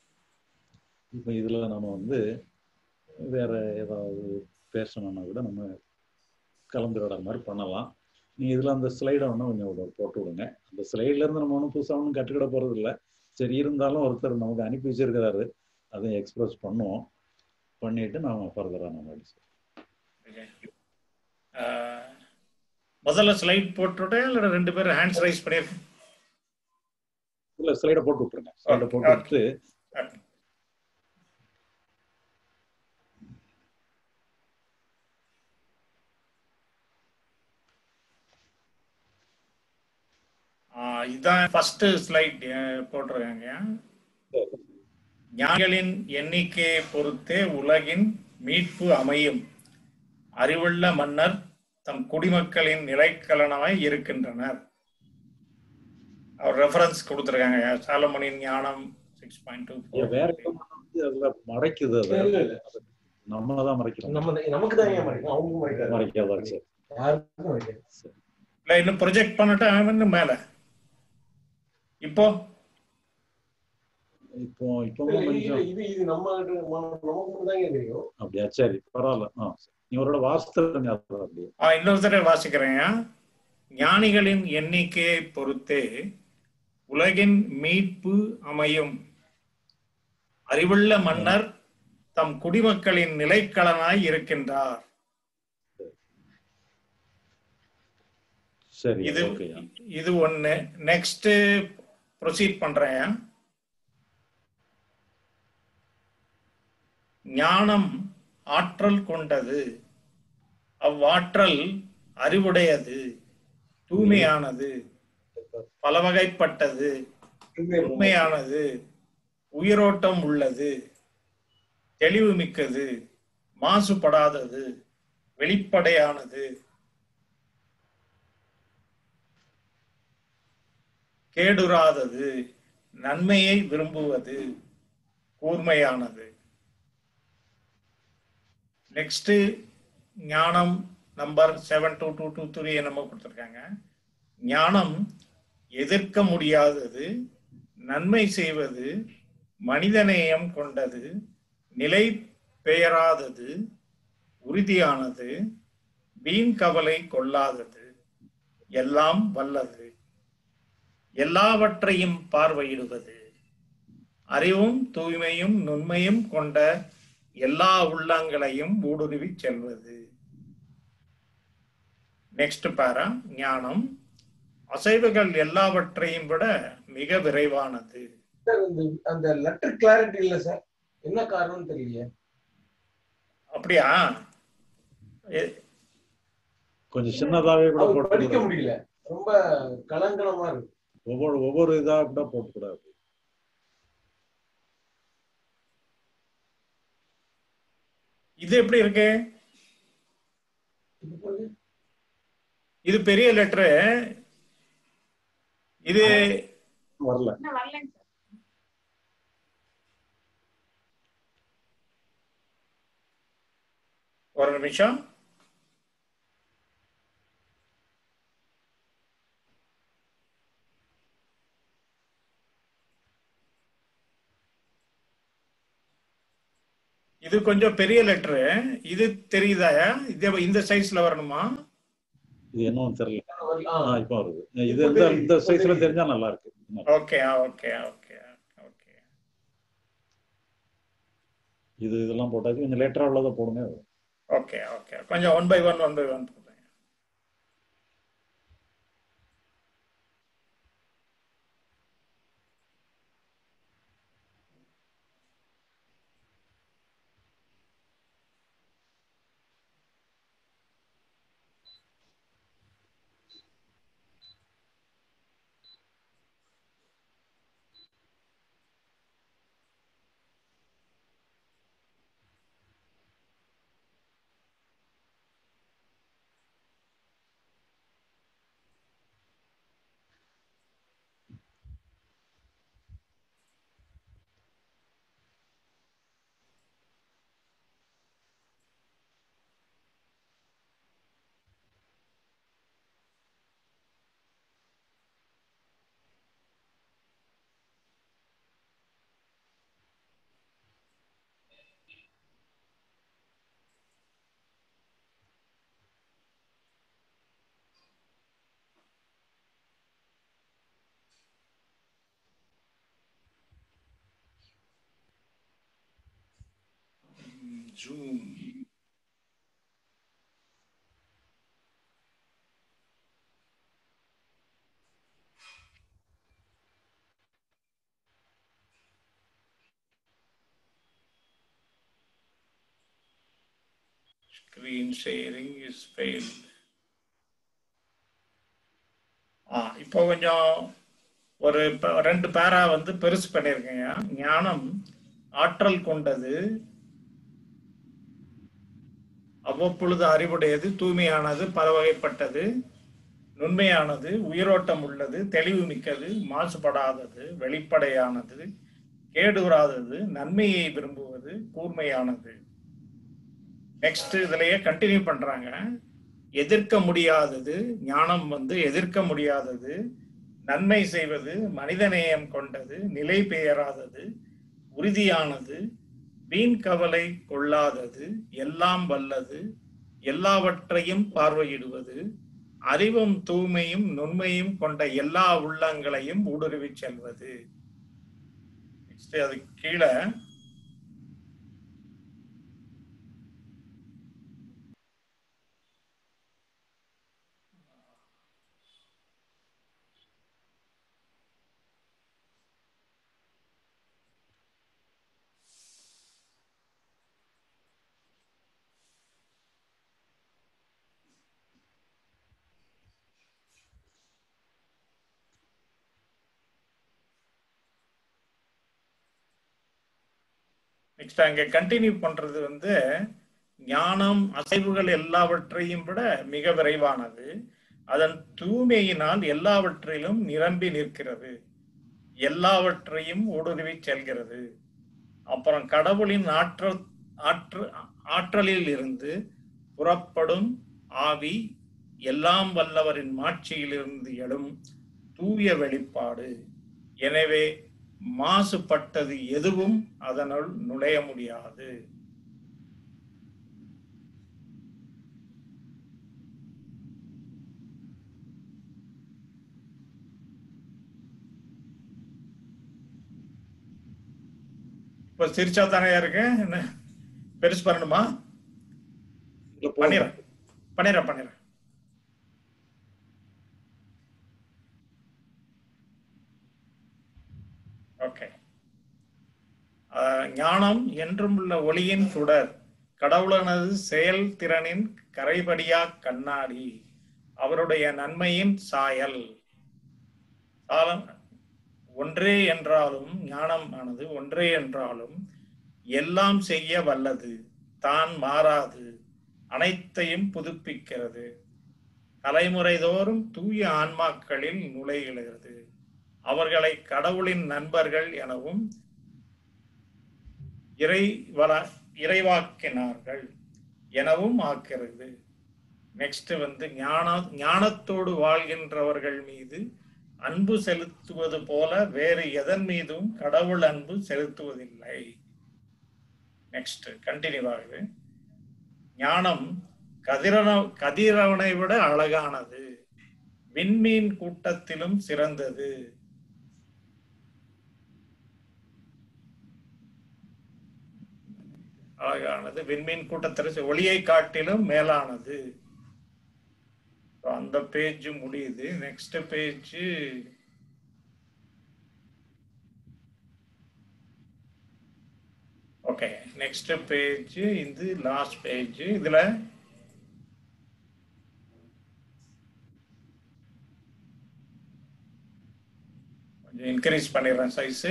இப்போ இதில் நம்ம வந்து வேற ஏதாவது பேசணும்னா கூட நம்ம கலந்துரையாட மாதிரி பண்ணலாம் நீ இதில் அந்த ஸ்லைடை ஒன்று கொஞ்சம் போட்டு விடுங்க அந்த ஸ்லைட்லேருந்து நம்ம ஒன்றும் புதுசாக ஒன்றும் கற்றுக்கிட போகிறது இல்லை சரி இருந்தாலும் ஒருத்தர் நமக்கு அனுப்பி வச்சிருக்கிறாரு அதையும் எக்ஸ்பிரஸ் பண்ணுவோம் பண்ணிட்டு நாம ஃபர்தரா நம்ம டிஸ்கஸ் அஹ், முதல்ல ஸ்லைட் போட்டுட்டே இல்லை ரெண்டு பேரும் ஹேண்ட்ஸ் ரைஸ் பண்ணியிருக்கேன் இல்ல ஸ்லைட போட்டு விட்டுருங்க ஸ்லைட Okay, போட்டு okay. விட்டு ஆஹ் இதான் ஃபர்ஸ்ட் ஸ்லைட் போட்டிருக்காங்க ஞானிகளின் எண்ணிக்கையை பொறுத்தே உலகின் மீட்பு அமையும் அறிவுள்ள மன்னர் தம் குடிமக்களின் நிலைக்கலனாய் இருக்கின்றனர் அவர் ரெஃபரன்ஸ் கொடுத்துருக்காங்க சாலமனின் ஞானம் சிக்ஸ் பாயிண்ட் டூ ஏன் வேற எதுவும் வந்து அதுல மறைக்குது அது இல்ல, இல்ல. நம்ம தான் மறைக்கிறோம் நம்ம நமக்கு தான் ஏன் மறைக்கும் அவங்க மறைக்காது மறைக்காதா சரி யாருக்கும் மறைக்காது இல்லை இன்னும் ப்ரொஜெக்ட் பண்ணிட்டு இன்னும் மேலே இப்போ இப்போ இப்போ இல்ல, இது கொஞ்சம் இது இது நம்ம நமக்கு மட்டும் தான் தெரியும் அப்படியா சரி பரவாயில்ல ஆ சரி. நீ அவரோட வாஸ்தவம் ஞாபகம் அப்படியே ஆ, இன்னொரு தடவை வாசிக்கிறேன் ஞானிகளின் எண்ணிக்கையை பொறுத்தே உலகின் மீட்பு அமையும் அறிவுள்ள மன்னர் தம் குடிமக்களின் நிலைக்களனாய் இருக்கின்றார் சரி இது ஓகே இது ஒண்ணு நெக்ஸ்ட் ப்ரொசீட் பண்றேன் ஞானம் ஆற்றல் கொண்டது அவ்வாற்றல் அறிவுடையது தூய்மையானது பலவகைப்பட்டது உண்மையானது உயிரோட்டம் உள்ளது தெளிவு மிக்கது மாசுபடாதது வெளிப்படையானது கேடுறாதது நன்மையை விரும்புவது கூர்மையானது நெக்ஸ்ட் ஞானம் number seven two two two three என்னமோ கொடுத்துருக்காங்க ஞானம் எதிர்க்க முடியாதது நன்மை செய்வது மனிதநேயம் கொண்டது நிலை பெயராதது உறுதியானது வீண் கவலை கொள்ளாதது எல்லாம் வல்லது எல்லாவற்றையும் பார்வையிடுவது அறிவும் தூய்மையும் நுண்மையும் கொண்ட எல்லா உள்ளங்களையும் ஊடுருவி செல்வது நெக்ஸ்ட் பாரா ஞானம் அசைவுகள் எல்லாவற்றையும் விட மிக விரைவானது சார் இந்த அந்த லெட்டர் கிளாரிட்டி இல்ல சார் என்ன காரணம்னு தெரியலையே அப்படியா எ- கொஞ்சம் சின்னதாவே கூட அவர் போட்டு படிக்க கூட முடியல ரொம்ப கலங்கலமா இருக்கு ஒவ்வொரு ஒவ்வொரு இதா கூட போட்டுக்கூடாது இது எப்படி இருக்கு இது பாருங்க. இது பெரிய லெட்டரு இது வரல ஒரு நிமிஷம் இது கொஞ்சம் பெரிய லெட்டரு இது தெரியுதா இது இந்த சைஸ்ல வரணுமா இது என்னன்னு தெரியல ஆ. ஆ இப்போ வருது இது இந்த இந்த சைஸ்ல தெரிஞ்சா நல்லா இருக்கு ஓகே ஓகே ஓகே ஓகே இது இதெல்லாம் போட்டாச்சு கொஞ்சம் லேட்டரா உள்ளதை போடுங்க ஓகே ஓகே கொஞ்சம் one by one one by one zoom screen sharing is failed ஆ இப்போ கொஞ்சம் ஒரு ப- ரெண்டு பேரா வந்து பெருசு பண்ணியிருக்கேங்க ஞானம் ஆற்றல் கொண்டது அவ்வப்பொழுது அறிவுடையது தூய்மையானது பல வகைப்பட்டது நுண்மையானது உயிரோட்டம் உள்ளது தெளிவு மிக்கது மாசுபடாதது வெளிப்படையானது கேடுறாதது நன்மையை விரும்புவது கூர்மையானது நெக்ஸ்ட் இதுலயே கண்டினியூ பண்றாங்க எதிர்க்க முடியாதது ஞானம் வந்து எதிர்க்க முடியாதது நன்மை செய்வது மனிதநேயம் கொண்டது நிலை பெயராதது உறுதியானது வீண் கவலை கொள்ளாதது எல்லாம் வல்லது எல்லாவற்றையும் பார்வையிடுவது அறிவும் தூய்மையும் நுண்மையும் கொண்ட எல்லா உள்ளங்களையும் ஊடுருவி செல்வது நெக்ஸ்ட் அது கீழே நெக்ஸ்ட் அங்க கண்டினியூ பண்றது வந்து ஞானம் அசைவுகள் எல்லாவற்றையும் விட மிக விரைவானது அதன் தூய்மையினால் எல்லாவற்றிலும் நிரம்பி நிற்கிறது எல்லாவற்றையும் ஊடுருவி செல்கிறது அப்புறம் கடவுளின் ஆற்றல் ஆற்று ஆற்றலில் இருந்து புறப்படும் ஆவி எல்லாம் வல்லவரின் மாட்சியிலிருந்து எழும் தூய வெளிப்பாடு எனவே மாசுபட்டது எதுவும் அதனுள் நுழைய முடியாது இப்ப சிரிச்சா தானே இருக்கு என்ன பெருசு பண்ணணுமா பண்ணிடுறேன் பண்ணிடுறேன் பண்ணிடுறேன் ஓகே ஞானம் என்றும் உள்ள ஒளியின் சுடர் கடவுளனது செயல்திறனின் கரைபடியா கண்ணாடி அவருடைய நன்மையின் சாயல் சாலம் ஒன்றே என்றாலும் ஞானம் ஆனது ஒன்றே என்றாலும் எல்லாம் செய்ய வல்லது தான் மாறாது அனைத்தையும் புதுப்பிக்கிறது தலைமுறை தோறும் தூய ஆன்மாக்களில் நுழைகிறது அவர்களை கடவுளின் நண்பர்கள் எனவும் இறைவள இறைவாக்கினார்கள் எனவும் ஆக்கிறது நெக்ஸ்ட் வந்து ஞான ஞானத்தோடு வாழ்கின்றவர்கள் மீது அன்பு செலுத்துவது போல வேறு எதன் மீதும் கடவுள் அன்பு செலுத்துவதில்லை நெக்ஸ்ட் கண்டினியூ ஆகுது ஞானம் கதிரவ கதிரவனை விட அழகானது விண்மீன் கூட்டத்திலும் சிறந்தது அழகானது விண்மீன் கூட்டத்தில் ஒளியை காட்டிலும் மேலானது அந்த பேஜ் முடியுது next page okay next page இது லாஸ்ட் பேஜ் இதுல கொஞ்சம் இன்க்ரீஸ் பண்ணிடுறேன் சைஸ்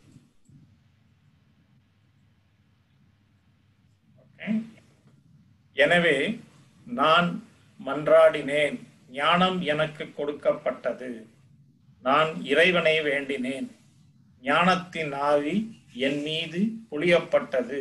எனவே நான் மன்றாடினேன் ஞானம் எனக்கு கொடுக்கப்பட்டது நான் இறைவனை வேண்டினேன் ஞானத்தின் ஆவி என் மீது புளியப்பட்டது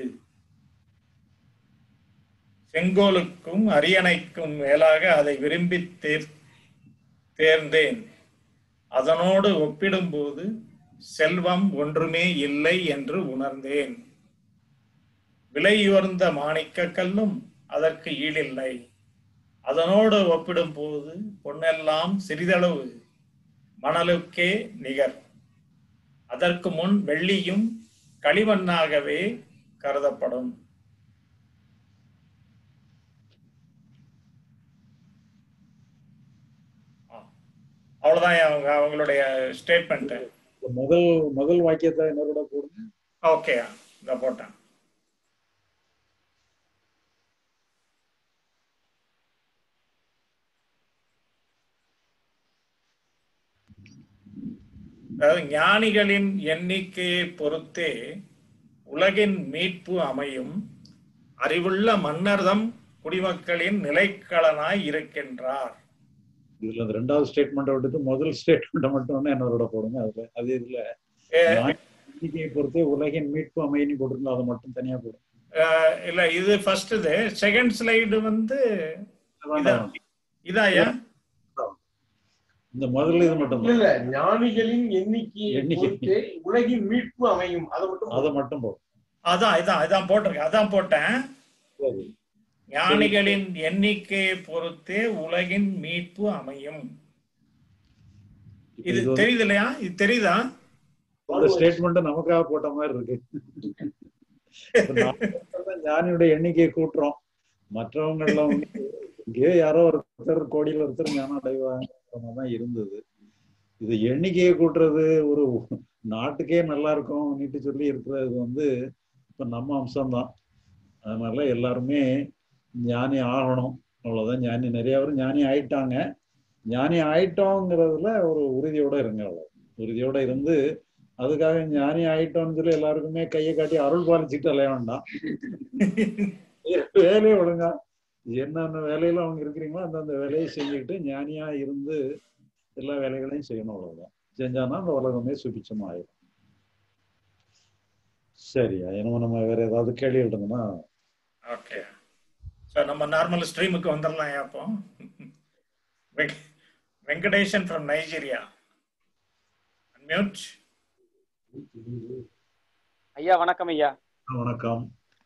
செங்கோலுக்கும் அரியணைக்கும் மேலாக அதை விரும்பி தேர் தேர்ந்தேன் அதனோடு ஒப்பிடும்போது செல்வம் ஒன்றுமே இல்லை என்று உணர்ந்தேன் விலையுயர்ந்த மாணிக்க கல்லும் அதற்கு ஈடில்லை அதனோடு ஒப்பிடும்போது பொன்னெல்லாம் சிறிதளவு மணலுக்கே நிகர் அதற்கு முன் வெள்ளியும் களிமண்ணாகவே கருதப்படும் அவ்வளவுதான் அவங்க அவங்களுடைய ஸ்டேட்மெண்ட் முதல் முதல் வாக்கியத்தை என்னோட போடுங்க ஓகே இதை போட்டேன் அதாவது ஞானிகளின் எண்ணிக்கையை பொறுத்தே உலகின் மீட்பு அமையும் அறிவுள்ள மன்னர்தம் குடிமக்களின் நிலைக்களனாய் இருக்கின்றார் இதுல அந்த ரெண்டாவது ஸ்டேட்மெண்ட்டை விட்டுட்டு முதல் ஸ்டேட்மெண்ட்டை மட்டும் வந்து என்னோட போடுங்க அதுல அது இதுல ஏ, ஞான எண்ணிக்கையை பொறுத்தே உலகின் மீட்பு அமையின்னு போட்டிருந்தா அதை மட்டும் தனியா போடுங்க அஹ், இல்ல இது ஃபர்ஸ்ட் இது செகண்ட் ஸ்லைடு வந்து இதா இதாயா இந்த முதல்ல இது மட்டும் இல்ல இல்ல ஞானிகளின் எண்ணிக்கையை எண்ணிக்கை. பொறுத்தே உலகின் மீட்பு அமையும் அதை மட்டும் அதை மட்டும் போடும் அதான் இதான் இதான் போட்டிருக்கேன் அதான் போட்டேன் சரி ஞானிகளின் எண்ணிக்கையை பொறுத்தே உலகின் மீட்பு அமையும் இது இது வந்து- தெரியுது இல்லையா இது தெரியுதா இந்த ஸ்டேட்மெண்ட் நமக்காக போட்ட மாதிரி இருக்கு இப்ப நாம தான் ஞானியுடைய எண்ணிக்கையை கூட்டுறோம் மற்றவங்க எல்லாம் வந்து இங்கேயோ யாரோ ஒருத்தர் கோடியில் ஒருத்தர் ஞானம் அடைவாங்க தான் இருந்தது இது எண்ணிக்கையை கூட்டுறது ஒரு நாட்டுக்கே நல்லா இருக்கும் நீட்டு சொல்லி இருக்கிறது வந்து இப்ப நம்ம அம்சம்தான் அதனால எல்லாருமே ஞானி ஆகணும் அவ்வளவுதான் ஞானி நிறைய பேர் ஞானி ஆயிட்டாங்க ஞானி ஆயிட்டோங்கிறதுல ஒரு உறுதியோட இருங்க அவ்வளவு உறுதியோட இருந்து அதுக்காக ஞானி ஆயிட்டோம்னு சொல்லி எல்லாருக்குமே கையை காட்டி அருள் பாலிச்சுட்டு அலைய வேண்டாம் வேலையை ஒழுங்கா என்னென்ன வேலையில அவங்க இருக்கிறீங்களோ அந்தந்த வேலையை செஞ்சுக்கிட்டு ஞானியா இருந்து எல்லா வேலைகளையும் செய்யணும் அவ்வளவுதான் செஞ்சானா அந்த உலகமே சுபிச்சமா ஆயிடும் சரியா என்னமோ நம்ம வேற ஏதாவது கேள்வி இருந்தோம்னா ஓகே சார் நம்ம நார்மல் ஸ்ட்ரீமுக்கு வந்துடலாம் அப்போ வெங்க- வெங்கடேஷன் ஃப்ரம் நைஜீரியா அன்மியூட் ஐயா வணக்கம் ஐயா வணக்கம்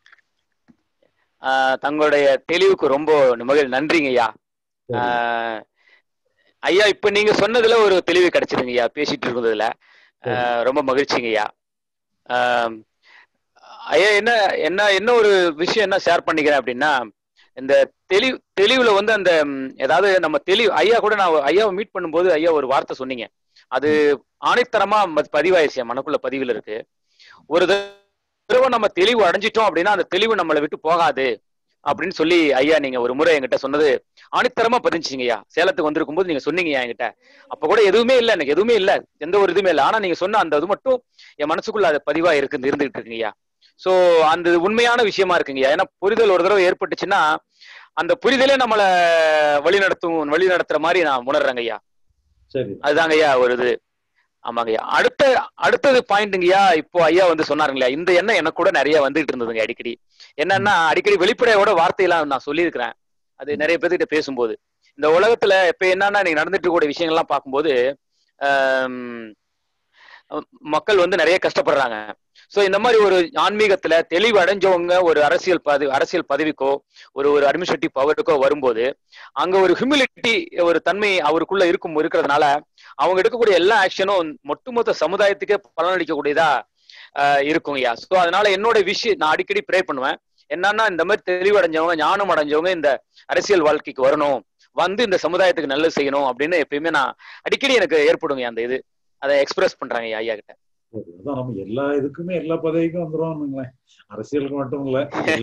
ஆஹ் தங்களுடைய தெளிவுக்கு ரொம்ப மகிழ் நன்றிங்க ஐயா ஆஹ் ஐயா இப்ப நீங்க சொன்னதுல ஒரு தெளிவு கிடைச்சதுங்க ஐயா பேசிட்டு இருந்ததுல ஆஹ் ரொம்ப மகிழ்ச்சிங்க ஐயா ஆஹ் ஐயா என்ன என்ன என்ன ஒரு விஷயம் என்ன ஷேர் பண்ணிக்கிறேன் அப்படின்னா இந்த தெளிவு தெளிவுல வந்து அந்த ம், ஏதாவது நம்ம தெளிவு ஐயா கூட நான் ஐயாவை மீட் பண்ணும்போது ஐயா ஒரு வார்த்தை சொன்னீங்க அது ஆணைத்தரமா ம- பதிவாயிருச்சு என் மனக்குள்ள பதிவில் இருக்கு ஒரு தடவை நம்ம தெளிவு அடைஞ்சிட்டோம் அப்படின்னா அந்த தெளிவு நம்மளை விட்டு போகாது அப்படின்னு சொல்லி ஐயா நீங்க ஒரு முறை என்கிட்ட சொன்னது ஆணித்தரமா பதிஞ்சுங்க ஐயா சேலத்துக்கு வந்திருக்கும் போது நீங்க சொன்னீங்க என்கிட்ட அப்ப கூட எதுவுமே இல்ல எனக்கு எதுவுமே இல்ல எந்த ஒரு இதுவுமே இல்ல ஆனா நீங்க சொன்ன அந்த இது மட்டும் என் மனசுக்குள்ள அது பதிவா இருக்கு இருந்துகிட்டு இருக்குங்க ஐயா சோ அந்த உண்மையான விஷயமா இருக்குங்க ஐயா ஏன்னா புரிதல் ஒரு தடவை ஏற்பட்டுச்சுன்னா அந்த புரிதலே நம்மள வழி நடத்தும் வழி நடத்துற மாதிரி நான் உணர்றேங்க ஐயா சரி அதுதாங்க ஐயா ஒரு இது ஆமாங்க ஐயா அடுத்த அடுத்தது பாயிண்ட்டுங்கய்யா இப்போ ஐயா வந்து சொன்னாருங்களா இந்த எண்ணம் எனக்கு கூட நிறைய வந்துகிட்டு இருந்ததுங்க அடிக்கடி என்னன்னா அடிக்கடி வெளிப்படையோட வார்த்தையெல்லாம் நான் சொல்லியிருக்கிறேன் அது நிறைய பேர்கிட்ட பேசும்போது இந்த உலகத்துல இப்ப என்னன்னா நீங்க நடந்துட்டு இருக்கக்கூடிய விஷயங்கள்லாம் பார்க்கும்போது ஆம், மக்கள் வந்து நிறைய கஷ்டப்படுறாங்க சோ இந்த மாதிரி ஒரு ஆன்மீகத்துல தெளிவு அடைஞ்சவங்க ஒரு அரசியல் பதவி அரசியல் பதவிக்கோ ஒரு ஒரு அட்மினிஸ்ட்ரேட்டிவ் பவருக்கோ வரும்போது அங்க ஒரு ஹியூமிலிட்டி ஒரு தன்மை அவருக்குள்ள இருக்கும் இருக்கிறதுனால அவங்க எடுக்கக்கூடிய எல்லா ஆக்ஷனும் ஒட்டுமொத்த சமுதாயத்துக்கே பலனளிக்கக்கூடியதா ஆஹ் இருக்குங்கய்யா ஸோ அதனால என்னோட விஷயம் நான் அடிக்கடி ப்ரே பண்ணுவேன் என்னன்னா இந்த மாதிரி தெளிவடைஞ்சவங்க ஞானம் அடைஞ்சவங்க இந்த அரசியல் வாழ்க்கைக்கு வரணும் வந்து இந்த சமுதாயத்துக்கு நல்லது செய்யணும் அப்படின்னு எப்பயுமே நான் அடிக்கடி எனக்கு ஏற்படுங்க அந்த இது அதை எக்ஸ்பிரஸ் பண்றாங்க ஐயா கிட்ட சரி அதான் நம்ம எல்லா இதுக்குமே எல்லா பதவிக்கும் வந்துருவோம்னுங்களேன் அரசியலுக்கு மட்டும் இல்ல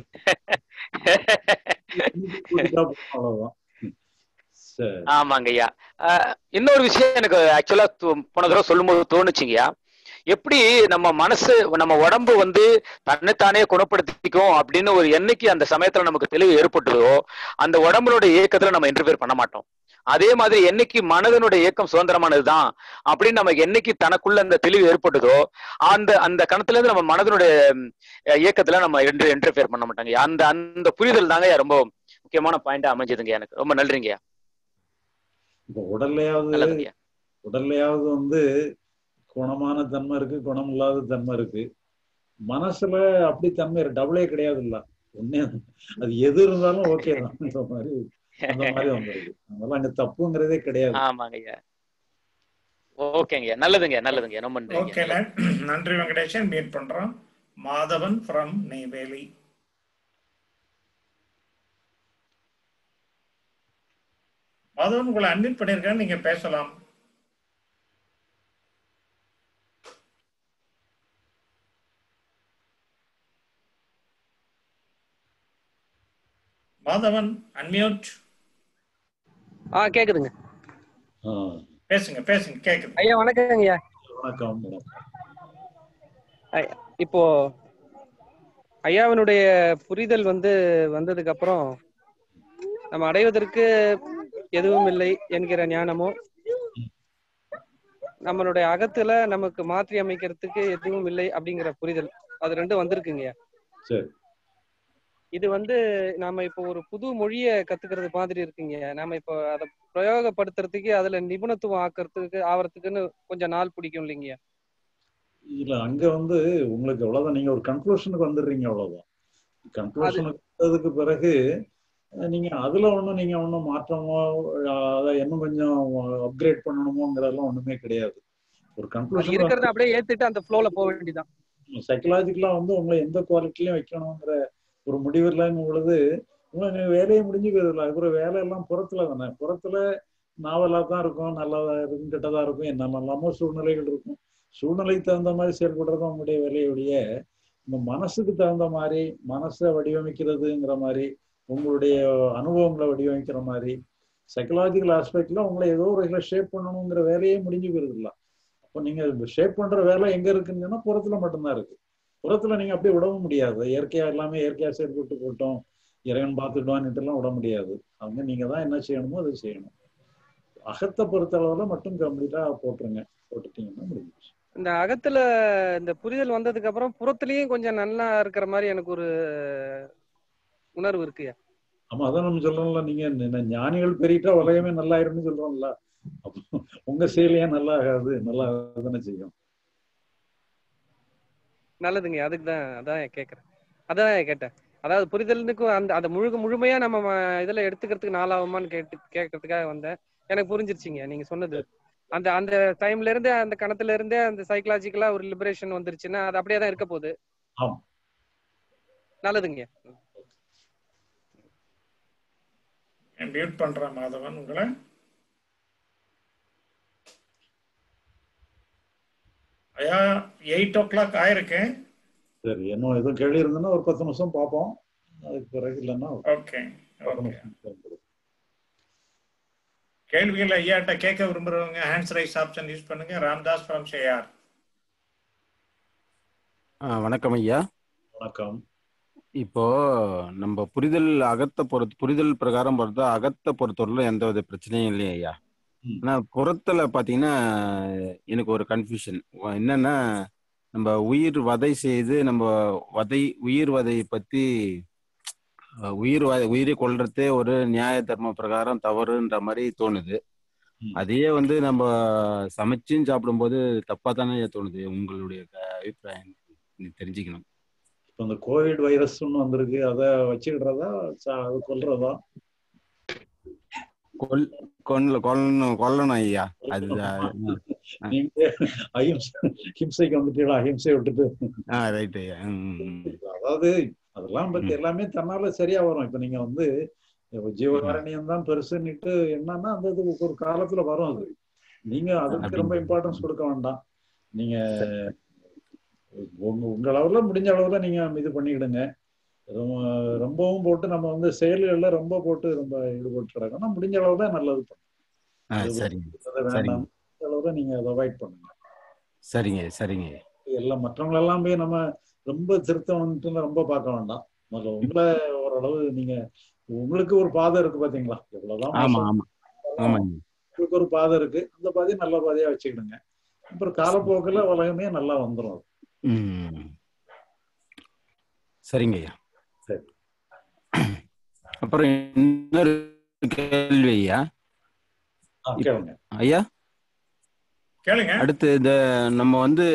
கூட்டிட்டா போதும், அவ்வளவுதான் சரி ஆமாங்க ஐயா ஆஹ் இன்னொரு விஷயம் எனக்கு ஆக்சுவலா போன தடவை சொல்லும்போது தோணுச்சுங்கய்யா எப்படி நம்ம மனசு நம்ம உடம்பு வந்து தன்னைத்தானே குணப்படுத்திக்கும் அப்படின்னு ஒரு என்னைக்கு அந்த சமயத்துல நமக்கு தெளிவு ஏற்பட்டதோ அந்த உடம்புடைய இயக்கத்துல நம்ம இன்டர்ஃபியர் பண்ண மாட்டோம் அதே மாதிரி என்னைக்கு மனதனுடைய இயக்கம் சுதந்திரமானதுதான் அப்படின்னு நமக்கு என்னைக்கு தனக்குள்ள அந்த தெளிவு ஏற்பட்டதோ அந்த அந்த கணத்துல இருந்து நம்ம மனதனுடைய ம், இயக்கத்துல நம்ம இன்டர்ஃபியர் பண்ண மாட்டாங்க அந்த அந்த புரிதல் தாங்க ரொம்ப முக்கியமான பாயிண்டா அமைஞ்சதுங்க எனக்கு ரொம்ப நன்றிங்கய்யா இப்ப உடல்லையாவது நல்லதுங்கய்யா உடல்லையாவது வந்து குணமான தன்மை இருக்கு குணம் இல்லாத தன்மை இருக்கு மனசுல அப்படி தன்மை டபுளே கிடையாது இல்ல ஒன்னே அது எது இருந்தாலும் ஓகே தான் மாதிரி அந்த மாதிரி வந்துருக்கு அதனால அங்க தப்புங்கிறதே கிடையாது ஆமாங்க ஐயா ஓகேங்க நல்லதுங்க நல்லதுங்க ரொம்ப நன்றிங்க ஓகே நன்றி வெங்கடேஷன் மீட் பண்றோம் மாதவன் ஃப்ரம் நெய்வேலி மாதவன் உங்களை அன்மிட் பண்ணியிருக்கேன் நீங்க பேசலாம் மாதவன் அன்மியூட் ஆ கேக்குதுங்க பேசுங்க பேசுங்க கேக்குது ஐயா வணக்கங்க ஐயா வணக்கம் மேடம் ஐ- இப்போ ஐயாவினுடைய புரிதல் வந்து வந்ததுக்கு அப்புறம் நம்ம அடைவதற்கு எதுவும் இல்லை என்கிற ஞானமும் நம்மளுடைய அகத்துல நமக்கு மாற்றி அமைக்கிறதுக்கு எதுவும் இல்லை அப்படிங்கிற புரிதல் அது ரெண்டும் வந்திருக்குங்க சரி இது வந்து நாம இப்போ ஒரு புது மொழியை கத்துக்கிறது மாதிரி இருக்குங்க நாம இப்போ அதை பிரயோகப்படுத்துறதுக்கு அதுல நிபுணத்துவம் ஆக்கிறதுக்கு ஆவறதுக்குன்னு கொஞ்சம் நாள் பிடிக்கும் இல்லைங்க இல்ல அங்க வந்து உங்களுக்கு அவ்வளவுதான் நீங்க ஒரு கன்க்ளூஷனுக்கு வந்துடுறீங்க அவ்வளவுதான் கன்க்ளூஷனுக்கு வந்ததுக்கு பிறகு அஹ், நீங்க அதுல ஒண்ணும் நீங்க ஒண்ணும் மாற்றமோ அஹ், அதை இன்னும் கொஞ்சம் அப்கிரேட் பண்ணணுமோங்கிறதெல்லாம் ஒண்ணுமே கிடையாது ஒரு அது கன்க்ளூஷன் இருக்கிறத அப்படியே ஏத்துட்டு அந்த ஃப்ளோல போக வேண்டியதான் சைக்கலாஜிக்கலா வந்து உங்களை எந்த குவாலிட்டிலையும் வைக்கணுங்கிற ஒரு முடிவு இல்லைங்கும் பொழுது உங்களுக்கு வேலையை முடிஞ்சு போயிடல அப்புறம் வேலையெல்லாம் புறத்துல தானே புறத்துல நாவலா தான் இருக்கும் நல்லதா இருக்கும் கெட்டதா இருக்கும் என்னென்னலாமோ சூழ்நிலைகள் இருக்கும் சூழ்நிலைக்கு தகுந்த மாதிரி செயல்படுறது உங்களுடைய வேலையுடைய உங்க மனசுக்கு தகுந்த மாதிரி மனசை வடிவமைக்கிறதுங்கிற மாதிரி உங்களுடைய அனுபவங்களை வடிவமைக்கிற மாதிரி சைக்கலாஜிக்கல் ஆஸ்பெக்ட்ல உங்களை ஏதோ ஒரு வகையில ஷேப் பண்ணணுங்கிற வேலையே முடிஞ்சு போயிருதுல்ல அப்போ நீங்க ஷேப் பண்ற வேலை எங்க இருக்குன்னு சொன்னா புறத்துல மட்டும்தான் இருக்கு புறத்துல நீங்க அப்படியே விடவும் முடியாது இயற்கையா எல்லாமே இயற்கையா செயல்பட்டு போட்டோம் இறைவன் பார்த்துட்டோம்னுட்டு எல்லாம் விட முடியாது அவங்க நீங்க தான் என்ன செய்யணுமோ அதை செய்யணும் அகத்தை பொறுத்த அளவுல மட்டும் கம்ப்ளீட்டா போட்டுருங்க போட்டுட்டீங்கன்னா முடிஞ்சிச்சு இந்த அகத்துல இந்த புரிதல் வந்ததுக்கு அப்புறம் புறத்துலயும் கொஞ்சம் நல்லா இருக்கிற மாதிரி எனக்கு ஒரு உணர்வு இருக்குயா ஆமா அதான் நம்ம சொல்றோம்ல நீங்க ந- ஞானிகள் பெரியட்டா உலகமே நல்லாயிரும்னு சொல்றோம்ல அப்போ உங்க செயலையே நல்லா ஆகாது நல்லா தானே செய்யும் நல்லதுங்க அதுக்கு தான் அதான் கேட்கறேன் அதான் கேட்டேன் அதாவது புரிதலுக்கு அந்த அதை முழுக்க முழுமையா நம்ம ம- இதுல எடுத்துக்கிறதுக்கு நாளாகுமான்னு கேட்டு கேட்கறதுக்காக வந்தேன் எனக்கு புரிஞ்சிருச்சுங்க நீங்க சொன்னது அந்த அந்த டைம்ல இருந்தே அந்த கணத்துல இருந்தே அந்த சைக்கலாஜிக்கலா ஒரு லிபரேஷன் வந்துருச்சுன்னா அது அப்படியே தான் இருக்க போகுது ஆமா நல்லதுங்க மியூட் பண்றேன் மாதவன் உங்களை ஐயா எயிட் ஓ கிளாக் ஆயிருக்கு சரி இன்னும் எதுவும் கேள்வி இருந்ததுன்னா ஒரு பத்து நிமிஷம் பார்ப்போம் அதுக்கு பிறகு இல்லைன்னா ஓகே பத்து ஓகே நிமிஷம் தேவைப்படும். கேள்விகள் ஐயாட்ட கேட்க விரும்புறவங்க ஹேண்ட்ஸ் ரைஸ் ஆப்ஷன் யூஸ் பண்ணுங்க ராம்தாஸ் ஃப்ரம் ஷேயார் ஆ, வணக்கம் ஐயா வணக்கம் இப்போ நம்ம புரிதல் அகத்தை பொறுத்து புரிதல் பிரகாரம் பொறுத்தா அகத்தை பொறுத்தவரையில எந்த வித பிரச்சனையும் இல்லையா ஐயா ஆனா புறத்துல பாத்தீங்கன்னா எனக்கு ஒரு கன்ஃபியூஷன் என்னன்னா நம்ம உயிர் வதை செய்து நம்ம வதை உயிர் வதை பத்தி அஹ், உயிர் வ- உயிரை கொல்றதே ஒரு நியாய தர்ம பிரகாரம் தவறுன்ற மாதிரி தோணுது அதையே வந்து நம்ம சமைச்சும் சாப்பிடும்போது தப்பா தானே தோணுது உங்களுடைய க- அபிப்பிராயம் எனக்கு தெரிஞ்சுக்கணும் இப்போ இந்த கோவிட் வைரஸ் ஒன்று வந்திருக்கு அதை வச்சுக்கிடுறதா சா- அது கொல்றதா கொல் கொல்ல கொல்லணும் கொல்லணும் ஐயா அது ஆ, நீங்க அஹிம்சை ஹிம்சைக்கு வந்துட்டீங்களா அஹிம்சையை விட்டுட்டு ஆ ரைட் ஐயா ம், ம், ம். அதாவது அதெல்லாம் பத்தி எல்லாமே தன்னால சரியா வரும் இப்ப நீங்க வந்து இப்ப ஜீவகாரணியம் தான் பெருசுன்னுட்டு என்னன்னா அந்த இது ஒரு காலத்துல வரும் அது நீங்க அதுக்கு ரொம்ப இம்பார்ட்டன்ஸ் கொடுக்க வேண்டாம் நீங்க உங்க உங்க அளவுல முடிஞ்ச அளவுல நீங்க இது பண்ணிக்கிடுங்க ரொம்ப ரொம்பவும் போட்டு நம்ம வந்து செயல்கள்ல ரொம்ப போட்டு ரொம்ப ஈடுபட்டு கிடக்கணும் முடிஞ்ச அளவு தான் நல்லது ஆ பண்ணுங்க சரிங்க அது வேண்டாம் சரிங்க முடிஞ்ச அளவுல நீங்க அதை அவாய்ட் பண்ணுங்க சரிங்க சரிங்க எல்லாம் மற்றவங்களெல்லாம் போய் நம்ம ரொம்ப திருத்தம்ட்டு ரொம்ப பார்க்க வேண்டாம் முதல்ல உங்களை ஓரளவு நீங்க உங்களுக்கு ஒரு பாதை இருக்கு பாத்தீங்களா எவ்வளவுதான் ஆமா மோசம் ஆமா ஆமாங்க உங்களுக்கு ஒரு பாதை இருக்கு அந்த பாதையை நல்ல பாதையா வச்சுக்கிடுங்க அப்புறம் காலப்போக்கில் உலகமே நல்லா வந்துடும் அது ம் சரிங்க ஐயா சரி அப்புறம் இன்னொரு கேள்வி ஐயா ஆ, கேளுங்க ஐயா கேளுங்க அடுத்து இந்த நம்ம வந்து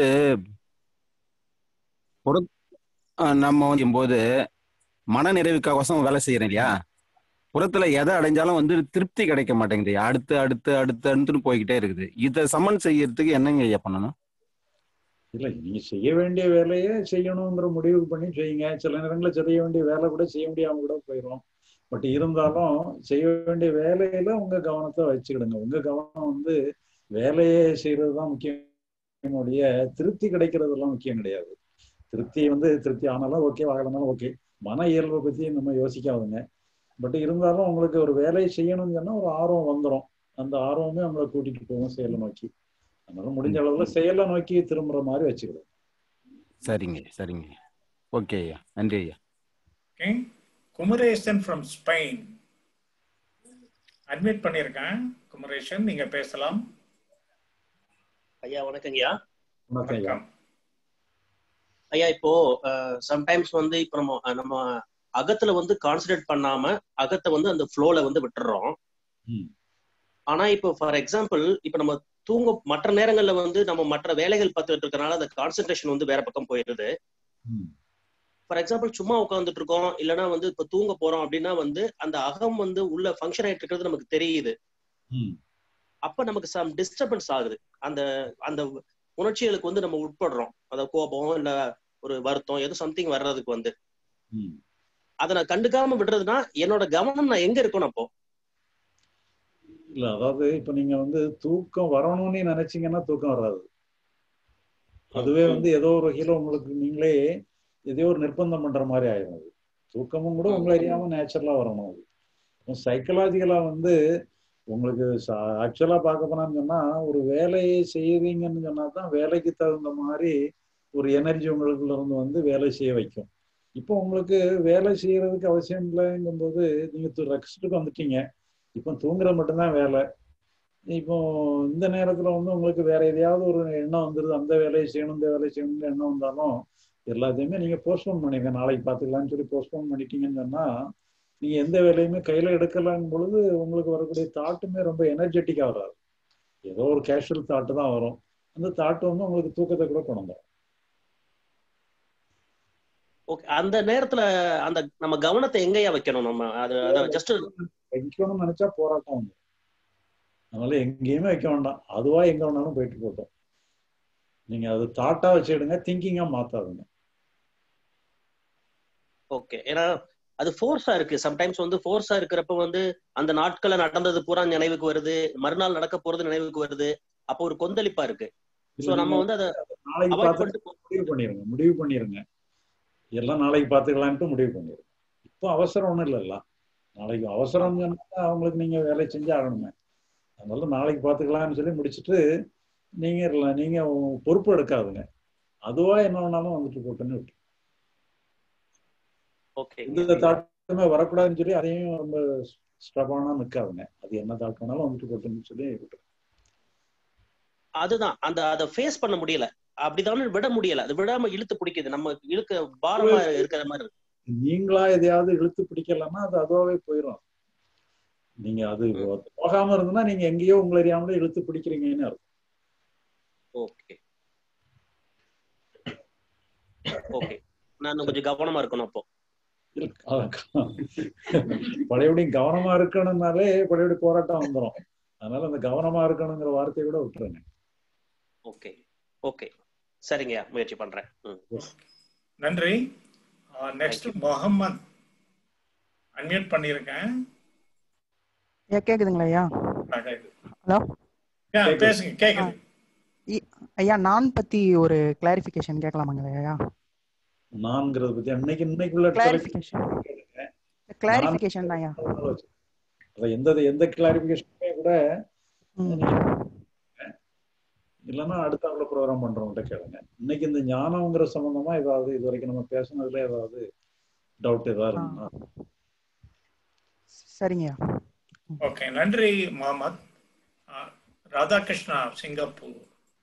புற ஆ, நம்ம வந்து போது மன நிறைவுக்காகவசம் வேலை செய்யறோம் இல்லையா புறத்துல எதை அடைஞ்சாலும் வந்து திருப்தி கிடைக்க மாட்டேங்குது அடுத்து அடுத்து அடுத்து அடுத்துன்னு போய்கிட்டே இருக்குது இதை சமன் செய்யறதுக்கு என்னங்க ஐயா பண்ணணும் இல்ல நீங்க செய்ய வேண்டிய வேலையை செய்யணுங்கிற முடிவு பண்ணி செய்யுங்க சில நேரங்களில் செய்ய வேண்டிய வேலை கூட செய்ய முடியாம கூட போயிடும் பட் இருந்தாலும் செய்ய வேண்டிய வேலையில உங்க கவனத்தை வச்சுக்கிடுங்க உங்க கவனம் வந்து வேலையை செய்யறது தான் முக்கியம் ஒழிய திருப்தி கிடைக்கிறதெல்லாம் முக்கியம் கிடையாது திருப்தி வந்து திருப்தி ஆனாலும் ஓகே ஆகலனாலும் ஓகே மன இயல்பை பத்தி நம்ம யோசிக்காதுங்க பட் இருந்தாலும் உங்களுக்கு ஒரு வேலையை செய்யணும்னு சொன்னா ஒரு ஆர்வம் வந்துடும் அந்த ஆர்வமே நம்மளை கூட்டிட்டு போகும் செயலை நோக்கி அதனால முடிஞ்ச அளவுல செயலை நோக்கி திரும்புற மாதிரி வச்சுக்கிறோம் சரிங்க சரிங்க ஓகே ஐயா நன்றி ஐயா okay Kumaresan from Spain admit பண்ணியிருக்கேன் குமரேசன் நீங்க பேசலாம் ஐயா வணக்கங்கய்யா வணக்கம் ஐயா ஐயா இப்போ சம்டைம்ஸ் வந்து இப்போ நம்ம அஹ், நம்ம அகத்துல வந்து கான்சன்ட்ரேட் பண்ணாம அகத்தை வந்து அந்த ஃப்ளோல வந்து விட்டுறோம் ம். ஆனா இப்போ ஃபார் எக்ஸாம்பிள் இப்போ நம்ம தூங்க மற்ற நேரங்கள்ல வந்து நம்ம மற்ற வேலைகள் பார்த்துட்டு இருக்கறனால அந்த கான்சென்ட்ரேஷன் வந்து வேற பக்கம் போயிடுது ம். ஃபார் எக்ஸாம்பிள் சும்மா உட்காந்துட்டு இருக்கோம் இல்லைன்னா வந்து இப்போ தூங்க போறோம் அப்படின்னா வந்து அந்த அகம் வந்து உள்ள ஃபங்க்ஷன் ஆயிட்டு இருக்கிறது நமக்கு தெரியுது ம். அப்ப நமக்கு சம் டிஸ்டர்பன்ஸ் ஆகுது அந்த அந்த உணர்ச்சிகளுக்கு வந்து நம்ம உட்படுறோம் அதாவது கோபம் இல்ல ஒரு வருத்தம் ஏதோ சம்திங் வர்றதுக்கு வந்து ம். அதை நான் கண்டுக்காம விடுறதுன்னா என்னோட கவனம் நான் எங்க இருக்கணும் அப்போ இல்ல அதாவது இப்ப நீங்க வந்து தூக்கம் வரணும்னு நினைச்சீங்கன்னா தூக்கம் வராது அதுவே வந்து ஏதோ ஒரு வகையில உங்களுக்கு நீங்களே எதையோ ஒரு நிர்பந்தம் பண்ற மாதிரி ஆயிடும் அது தூக்கமும் கூட உங்களை அறியாம நேச்சுரலா வரணும் அது சைக்கலாஜிக்கலா வந்து உங்களுக்கு ஆக்சுவலா பார்க்க போனான்னு சொன்னா ஒரு வேலையை செய்யறீங்கன்னு சொன்னா தான் வேலைக்கு தகுந்த மாதிரி ஒரு எனர்ஜி உங்களுக்குள்ள இருந்து வந்து வேலை செய்ய வைக்கும் இப்போ உங்களுக்கு வேலை செய்யறதுக்கு அவசியம் இல்லைங்கும்போது நீங்க ரெஸ்ட்டுக்கு வந்துட்டீங்க இப்போ தூங்குறது மட்டும்தான் வேலை இப்போ இந்த நேரத்துல வந்து உங்களுக்கு வேற எதையாவது ஒரு எண்ணம் வந்துருது அந்த வேலையை செய்யணும் இந்த வேலையை செய்யணும்னு எண்ணம் வந்தாலும் எல்லாத்தையுமே நீங்க போஸ்ட்போன் பண்ணிருங்க நாளைக்கு பார்த்துக்கலாம்னு சொல்லி போஸ்ட்போன் பண்ணிட்டீங்கன்னு சொன்னா நீங்க எந்த வேலையுமே கையில எடுக்கலாங்கும் பொழுது உங்களுக்கு வரக்கூடிய தாட்டுமே ரொம்ப எனர்ஜெட்டிக்கா வராது ஏதோ ஒரு கேஷுவல் தாட்டு தான் வரும் அந்த தாட்டு வந்து உங்களுக்கு தூக்கத்தை கூட கொண்டு வந்துடும் ஓகே அந்த நேரத்துல அந்த நம்ம கவனத்தை எங்கேயா வைக்கணும் நம்ம அது அதை ஜஸ்ட் வைக்கணும்னு நினைச்சா போராட்டம் வந்து அதனால எங்கேயுமே வைக்க வேண்டாம் அதுவா எங்க வேணாலும் போயிட்டு போட்டோம் நீங்க அது தாட்டா வச்சுடுங்க திங்கிங்கா மாத்தாதுங்க ஓகே ஏன்னா அது ஃபோர்ஸா இருக்கு சம்டைம்ஸ் வந்து ஃபோர்ஸா இருக்கிறப்ப வந்து அந்த நாட்கள நடந்தது பூரா நினைவுக்கு வருது மறுநாள் நடக்க போறது நினைவுக்கு வருது அப்போ ஒரு கொந்தளிப்பா இருக்கு சோ நம்ம வந்து அதை நாளைக்கு அவாய்ட் பார்த்து பண்ணிட்டு முடிவு பண்ணிருங்க முடிவு பண்ணிருங்க எல்லாம் நாளைக்கு பார்த்துக்கலான்ட்டு முடிவு பண்ணிருங்க இப்போ அவசரம் ஒண்ணும் இல்லைல்ல நாளைக்கு அவசரம் சொன்னா அவங்களுக்கு நீங்க வேலை செஞ்சு ஆகணுமே அதனால நாளைக்கு பார்த்துக்கலாம்னு சொல்லி முடிச்சுட்டு நீங்க இல்ல நீங்க பொறுப்பு எடுக்காதுங்க அதுவா என்ன வேணாலும் வந்துட்டு போட்டுன்னு விட்டு ஓகே எந்த தாட்டுமே வரக்கூடாதுன்னு சொல்லி அதையும் ரொம்ப ஸ்டபானா நிக்காதுங்க அது என்ன தாட் வேணாலும் வந்துட்டு போட்டுன்னு சொல்லி விட்டு அதுதான் அந்த அதை ஃபேஸ் பண்ண முடியல அப்படிதானே விட முடியல அது விடாம இழுத்து பிடிக்குது நம்ம இழுக்க பாரமா இருக்கிற மாதிரி இருக்கு நீங்களா எதையாவது இழுத்து பிடிக்கலன்னா அது அதுவாவே போயிடும் நீங்க அது போகாம இருந்ததுன்னா நீங்க எங்கேயோ உங்களை அறியாமலே இழுத்து பிடிக்கிறீங்கன்னு அர்த்தம் ஓகே ஓகே நான் கொஞ்சம் கவனமா இருக்கணும் அப்போ பழையபடி கவனமா இருக்கணும்னாலே பழையபடி போராட்டம் வந்துடும் அதனால அந்த கவனமா இருக்கணுங்கிற வார்த்தையை கூட விட்டுருங்க ஓகே ஓகே சரிங்கய்யா முயற்சி பண்றேன் ம். நன்றி நெக்ஸ்ட் முகமது அன்மியூட் பண்ணியிருக்கேன் ஐயா கேக்குதுங்களா ஐயா ஆ, கேக்குது. ஹலோ ஆ, பேசுங்க கேக்குது ஐயா நான் பத்தி ஒரு கிளாரிபிகேஷன் கேட்கலாமாங்க ஐயா நான்ங்கிறத பத்தி இன்னைக்கு இன்னைக்குள்ள கிளாரிபிகேஷன் கிளாரிபிகேஷன் தான் ஐயா அத எந்த எந்த கிளாரிபிகேஷனுமே கூட நீங்க இல்லைன்னா அடுத்த ப்ரோக்ராம் பண்றவங்கள்ட்ட கேளுங்க இன்னைக்கு இந்த ஞானம்ங்கிற சம்பந்தமா ஏதாவது இது வரைக்கும் நம்ம பேசுனதுல ஏதாவது டவுட் ஏதாவது இருந்தா சரிங்கய்யா ஓகே நன்றி முகமது ஆ, ராதாகிருஷ்ணா சிங்கப்பூர்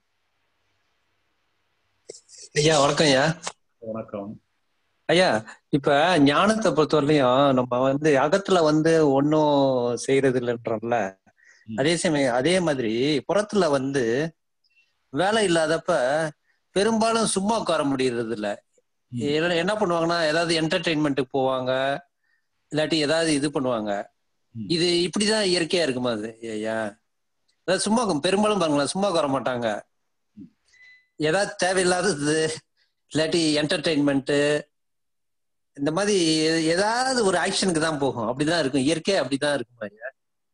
ஐயா வணக்கம் ஐயா வணக்கம் ஐயா இப்ப ஞானத்தை பொறுத்தவரையிலையும் நம்ம வந்து அகத்துல வந்து ஒன்னும் செய்யறது இல்லைன்றோம்ல அதே சமயம் அதே மாதிரி புறத்துல வந்து வேலை இல்லாதப்ப பெரும்பாலும் சும்மா உட்கார முடியறது இல்ல இல்ல- என்ன பண்ணுவாங்கன்னா ஏதாவது என்டர்டெயின்மெண்ட்டுக்கு போவாங்க இல்லாட்டி ஏதாவது இது பண்ணுவாங்க இது இப்படிதான் இயற்கையா இருக்குமா அது ஐயா அதாவது சும்மா உட்கா- பெரும்பாலும் பாருங்களேன் சும்மா உட்கார மாட்டாங்க ஏதாவது தேவையில்லாதது இல்லாட்டி என்டர்டெயின்மெண்ட் இந்த மாதிரி எ- ஏதாவது ஒரு ஆக்ஷனுக்கு தான் போகும் அப்படிதான் இருக்கும் இயற்கையா அப்படிதான் இருக்கும் ஐயா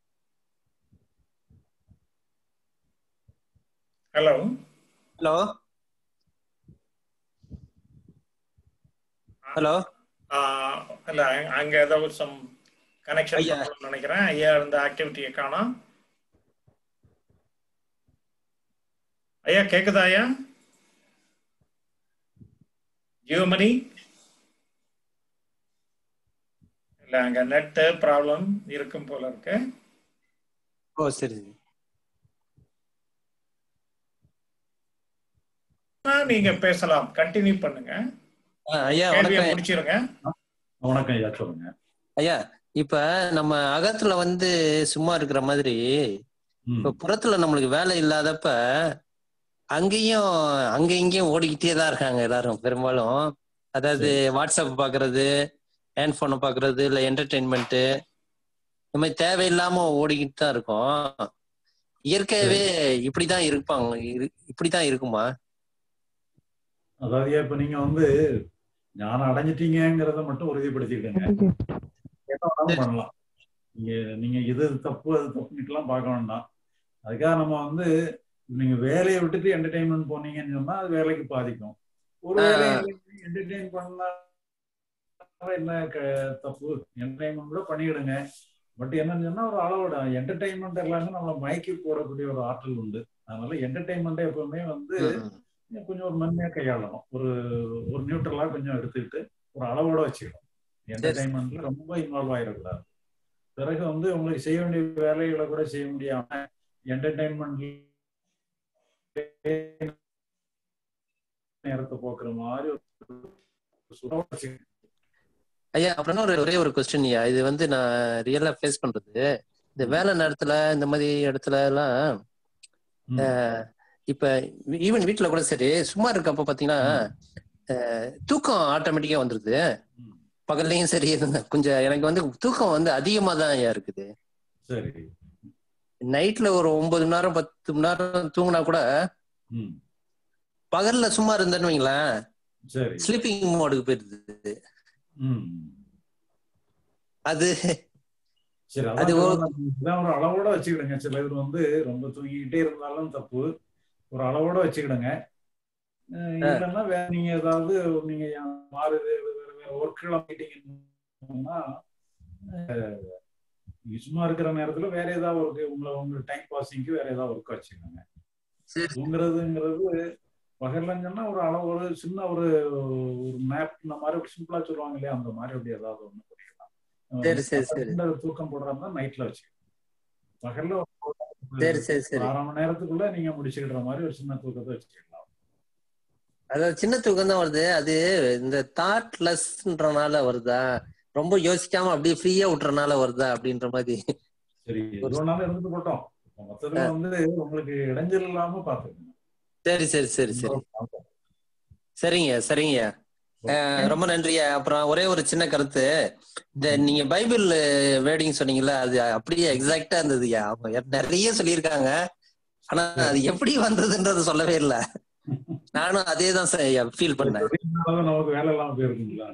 ஹலோ ஹலோ ஹலோ இல்ல அங்க- அங்க ஏதாவது சம் கனெக்ஷன் நினைக்கிறேன் ஐயா இந்த ஆக்டிவிட்டியை காணோம் ஐயா கேக்குதா ஐயா ஜியோமணி இல்ல அங்க நெட் ப்ராப்ளம் இருக்கும் போல இருக்கு ஓ சரி ஆ, நீங்க பேசலாம் கண்டினியூ பண்ணுங்க ஆ, ஐயா கேள்வியை வணக்கம் முடிச்சிருங்க வணக்கம் ஐயா சொல்லுங்க ஐயா இப்ப நம்ம அகத்துல வந்து சும்மா இருக்கிற மாதிரி இப்ப புறத்துல நம்மளுக்கு வேலை இல்லாதப்ப அங்கேயும் அங்க இங்கேயும் ஓடிக்கிட்டே தான் இருக்காங்க எல்லாரும் பெரும்பாலும் அதாவது வாட்ஸ்அப் பாக்குறது ஹேண்ட்போனை பாக்குறது இல்ல என்டர்டெயின்மெண்ட் இந்த மாதிரி தேவையில்லாம ஓடிக்கிட்டு தான் இருக்கும் இயற்கையாவே இப்படிதான் இருப்பாங்க இரு- இப்படிதான் இருக்குமா அதாவது இப்ப நீங்க வந்து ஞானம் அடைஞ்சிட்டீங்கிறத மட்டும் உறுதிப்படுத்திக்கிடுங்க என்ன வேணாலும் பண்ணலாம் நீங்க நீங்க இது தப்பு அது தப்புன்னுட்டுலாம் பார்க்க வேண்டாம் அதுக்காக நம்ம வந்து நீங்க வேலையை விட்டுட்டு என்டர்டைன்மெண்ட் போனீங்கன்னு சொன்னா அது வேலைக்கு பாதிக்கும் ஒரு வேலை என்டர்டைன் பண்ணா என்ன க- தப்பு என்டர்டைன்மெண்ட் கூட பண்ணிக்கிடுங்க பட் என்னன்னு சொன்னா ஒரு அளவோட என்டர்டைன்மெண்ட் எல்லாமே நம்மள மயக்கி போடக்கூடிய ஒரு ஆற்றல் உண்டு அதனால என்டர்டைன்மெண்ட்டை எப்பவுமே வந்து கொஞ்சம் ஒரு மென்மையா கையாளணும் ஒரு ஒரு நியூட்ரலா கொஞ்சம் எடுத்துக்கிட்டு ஒரு அளவோட வச்சுக்கணும் என்டர்டைன்மெண்ட்ல ரொம்ப இன்வால்வ் ஆயிடக்கூடாது பிறகு வந்து உங்களுக்கு செய்ய வேண்டிய வேலைகளை கூட செய்ய முடியாம என்டர்டைன்மெண்ட் நேரத்தை போக்குற மாதிரி ஒரு சூழலை வச்சுக்கணும். ஐயா அப்புறம் ஒரு ஒரே ஒரு கொஸ்டின் ஐயா இது வந்து நான் ரியலா ஃபேஸ் பண்றது இந்த வேலை நேரத்துல இந்த மாதிரி இடத்துல எல்லாம் அஹ், இப்ப ஈவன் வீட்ல கூட சரி சும்மா இருக்கப்ப பாத்தீங்கன்னா அஹ், தூக்கம் ஆட்டோமேட்டிக்கா வந்துருது பகல்லையும் சரி இந்த- கொஞ்சம் எனக்கு வந்து தூக்கம் வந்து அதிகமா தான் ஐயா இருக்குது சரி நைட்ல ஒரு ஒன்பது மணி நேரம் பத்து மணி நேரம் தூங்கினா கூட ம் பகல்ல சும்மா இருந்தேன்னு வைங்களேன் சரி ஸ்லீப்பிங் மோடுக்கு போயிருது ம் அது சரி அது அதான் ஒரு- சொல்றேன். இதான் ஒரு அளவோட வச்சுக்கிடுங்க சில பேர் வந்து ரொம்ப தூங்கிக்கிட்டே இருந்தாலும் தப்பு ஒரு அளவோட வச்சுக்கிடுங்க அஹ் இல்லைன்னா வேற நீங்க ஏதாவது நீங்க மாறு வேற வேற ஒர்க்குகளை மீட்டிங்கன்னா நீங்க சும்மா இருக்கிற நேரத்துல வேற ஏதாவது ஒர்க் உங்களை உங்க டைம் பாசிங்க்கு வேற ஏதாவது ஒர்க் வச்சுக்கோங்க தூங்குறதுங்கிறது பகல்லன்னு சொன்னா ஒரு அளவு ஒரு சின்ன ஒரு ஒரு மேப் இந்த மாதிரி ஒரு சிம்பிளா சொல்லுவாங்க இல்லையா அந்த மாதிரி அப்படி ஏதாவது ஒண்ணு பண்ணிக்கலாம் சரி, சரி, சரி. சின்ன தூக்கம் போடுறதா நைட்ல வச்சு பகல்ல ஒரு சரி, சரி, சரி. ஒரு அரை மணி நேரத்துக்குள்ள நீங்க முடிச்சுக்கிற மாதிரி ஒரு சின்ன தூக்கத்தை வச்சுக்கலாம் அதாவது சின்ன தூக்கம் தான் வருது அது இந்த தாட்லெஸ்ன்றனால வருதா ரொம்ப யோசிக்காம அப்படியே ஃப்ரீயா விட்டுறனால வருதா அப்படின்ற மாதிரி சரி எது வேணாலும் இருந்துட்டு போட்டோம் மொத்தத்துல வந்து உங்களுக்கு இடைஞ்சல் இல்லாம பாத்துக்கணும் சரி சரி சரி சரி சரிங்க சரிங்க அஹ், ரொம்ப நன்றியா அப்புறம் ஒரே ஒரு சின்ன கருத்து இந்த நீங்க பைபிள் வேர்டிங் சொன்னீங்கல்ல அது அப்படியே எக்ஸாக்டா இருந்ததுயா அவங்க நிறைய சொல்லியிருக்காங்க ஆனா அது எப்படி வந்ததுன்றது சொல்லவே இல்லை நானும் அதே தான் ஃபீல் பண்ணேன் அதனாலதான் நமக்கு வேலை இல்லாம போயிருக்குங்களா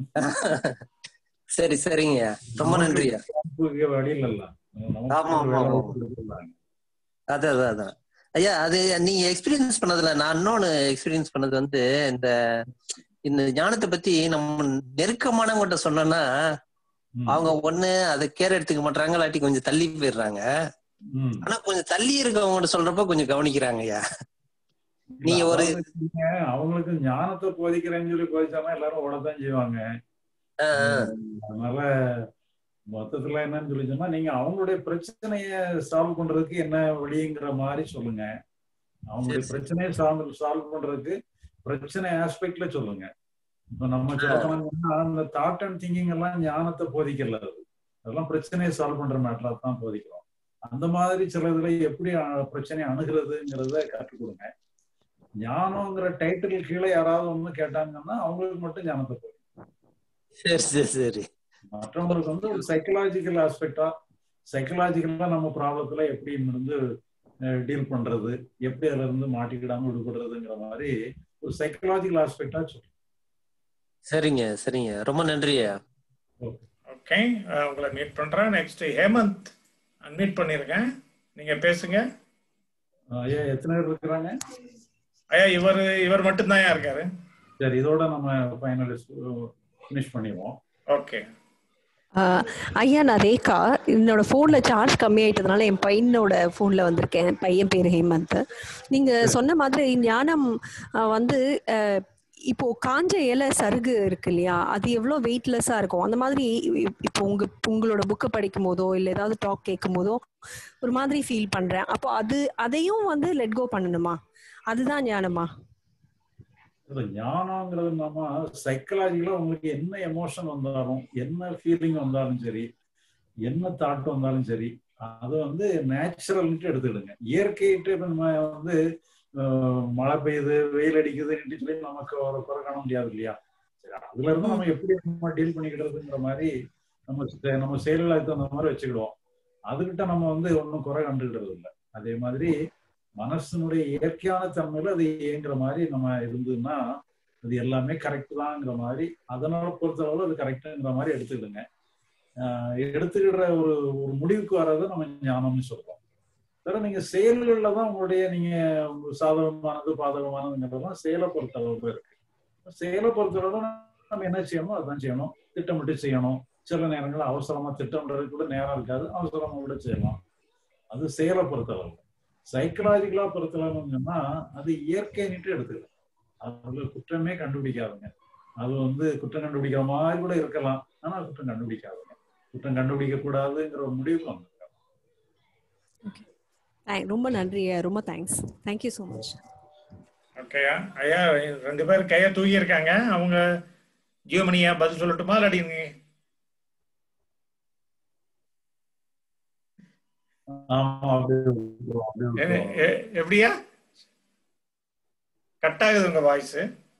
சரி சரிங்கய்யா ரொம்ப நன்றியா நமக்கு வழி இல்லல்ல நமக்கு ஆமா, ஒரு ஆமா, வேலை ஆமா. கொடுத்துருக்காங்க. அதான் அதான் அதான் ஐயா அது நீங்க எக்ஸ்பீரியன்ஸ் பண்ணதுல நான் இன்னொன்னு எக்ஸ்பீரியன்ஸ் பண்ணது வந்து இந்த இந்த ஞானத்தை பத்தி நம்ம நெருக்கமானவங்ககிட்ட சொன்னோம்னா அவங்க ஒண்ணு அதை கேர் எடுத்துக்க மாட்டாங்க இல்லாட்டி கொஞ்சம் தள்ளி போயிடுறாங்க ம். ஆனா கொஞ்சம் தள்ளி இருக்கவங்ககிட்ட சொல்றப்ப கொஞ்சம் கவனிக்கிறாங்க ஐயா நீங்க ஒரு அதாவது நீங்க அவங்களுக்கு ஞானத்தை போதிக்கிறேன்னு சொல்லி போதிச்சாங்கன்னா எல்லாரும் ஓடத்தான் செய்வாங்க அதனால மொத்தத்துல என்னன்னு சொல்லி சொன்னா நீங்க அவங்களுடைய பிரச்சனைய சால்வ் பண்றதுக்கு என்ன வழிங்கிற மாதிரி சொல்லுங்க அவங்களுடைய பிரச்சனையை சால்வ் சால்வ் பண்றதுக்கு பிரச்சனை ஆஸ்பெக்ட்ல சொல்லுங்க இப்ப நம்ம சொல்லணும்னா அந்த தாட் அண்ட் திங்கிங் எல்லாம் ஞானத்தை போதிக்கல அது அதெல்லாம் பிரச்சனையை சால்வ் பண்ற மேட்டரா தான் போதிக்கிறோம் அந்த மாதிரி சில இதுல எப்படி அஹ், பிரச்சனையை அணுகிறதுங்கிறத கற்றுக் கொடுங்க ஞானம்ங்கிற டைட்டில் கீழே யாராவது ஒண்ணு கேட்டாங்கன்னா அவங்களுக்கு மட்டும் ஞானத்தை போதிங்க சரி சரி சரி மற்றவங்களுக்கு வந்து ஒரு சைக்கலாஜிக்கல் ஆஸ்பெக்டா சைக்கலாஜிக்கலா நம்ம ப்ராப்ளத்துல எப்படி இருந்து டீல் பண்றது எப்படி அதுல இருந்து மாட்டிக்கிடாம விடுபடுறதுங்கிற மாதிரி ஒரு சைக்கலாஜிக்கல் ஆஸ்பெக்டா சொல்றேன் சரிங்க சரிங்க ரொம்ப நன்றியா ஓகே உங்களை மீட் பண்றேன் நெக்ஸ்ட் ஹேமந்த் அன்மீட் பண்ணிருக்கேன் நீங்க பேசுங்க ஐயா எத்தனை பேர் இருக்கிறாங்க ஐயா இவர் இவர் மட்டும்தான் இருக்காரு சரி இதோட நம்ம ஃபைனலிஸ்ட் ஃபினிஷ் பண்ணிடுவோம் ஓகே ஆஹ் ஐயா நான் ரேகா என்னோட ஃபோன்ல சார்ஜ் கம்மி ஆயிட்டதுனால என் பையனோட ஃபோன்ல வந்திருக்கேன் பையன் பேர் ஹேமந்த் நீங்க சொன்ன மாதிரி ஞானம் ஆஹ் வந்து ஆஹ் இப்போ காஞ்ச இலை சருகு இருக்கு இல்லையா அது எவ்வளோ வெயிட்லெஸ்ஸாக இருக்கும் அந்த மாதிரி இ- இப்போ உங்க உங்களோட புக்கை படிக்கும் போதோ இல்லை ஏதாவது டாக் கேட்கும் போதோ ஒரு மாதிரி ஃபீல் பண்றேன் அப்போ அது அதையும் வந்து லெட் கோ பண்ணணுமா அதுதான் ஞானமா இல்ல ஞானங்கிறது நம்ம சைக்கலாஜிக்கலா உங்களுக்கு என்ன எமோஷன் வந்தாலும் என்ன ஃபீலிங் வந்தாலும் சரி என்ன தாட் வந்தாலும் சரி அது வந்து நேச்சுரல்ட்டு எடுத்துக்கிடுங்க இயற்கைட்டு நம்ம வந்து அஹ், மழை பெய்யுது வெயில் அடிக்குதுன்னு சொல்லி நமக்கு ஒரு குறை காண முடியாது இல்லையா சரி, அதுல இருந்து நம்ம எப்படி நம்ம டீல் பண்ணிக்கிறதுங்கிற மாதிரி நம்ம செ- நம்ம செயல்களுக்கு தகுந்த மாதிரி வச்சுக்கிடுவோம் அதுகிட்ட நம்ம வந்து ஒன்றும் குறை கண்டுக்கிடுறது இல்லை அதே மாதிரி மனசனுடைய இயற்கையான தன்மையில அது இயங்குற மாதிரி நம்ம இருந்ததுன்னா அது எல்லாமே கரெக்ட் தான்ங்கிற மாதிரி அதனால பொறுத்தளவு அது கரெக்டுங்கிற மாதிரி எடுத்துக்கிடுங்க ஆஹ் எடுத்துக்கிடுற ஒரு ஒரு முடிவுக்கு வர்றதை நம்ம ஞானம்னு சொல்றோம் வேற நீங்க செயல்கள்ல தான் உங்களுடைய நீங்க சாதகமானது பாதகமானதுங்கிறதெல்லாம் செயலை பொறுத்தளவு இருக்கு செயலை பொறுத்தளவு நம்ம என்ன செய்யணும் அதான் செய்யணும் திட்டமிட்டு செய்யணும் சில நேரங்கள் அவசரமா திட்டமிடுறது கூட நேரம் இருக்காது அவசரமா கூட செய்யலாம் அது செயலை பொறுத்தளவு சைக்கலாஜிக்கலா பொறுத்தளவுன்னு சொன்னா அது இயற்கைன்னுட்டு எடுத்துக்கலாம் அதுல குற்றமே கண்டுபிடிக்காதுங்க அது வந்து குற்றம் கண்டுபிடிக்கிற மாதிரி கூட இருக்கலாம் ஆனா குற்றம் கண்டுபிடிக்காதுங்க குற்றம் கண்டுபிடிக்க கூடாதுங்கிற ஒரு முடிவுக்கு வந்து Thank- ரொம்ப நன்றி ஐயா ரொம்ப தேங்க்ஸ் தேங்க்யூ ஸோ மச் ஓகேயா ஐயா ரெண்டு பேர் கையை தூக்கி இருக்காங்க அவங்க ஜியோமணியா பதில் சொல்லட்டுமா இல்லாட்டி நீ ஆமா அப்படியே விட்டுருவோம், அப்படியே எ- விட்டுருவோம். எ- எப்படியா கட் ஆகுது உங்க வாய்ஸ்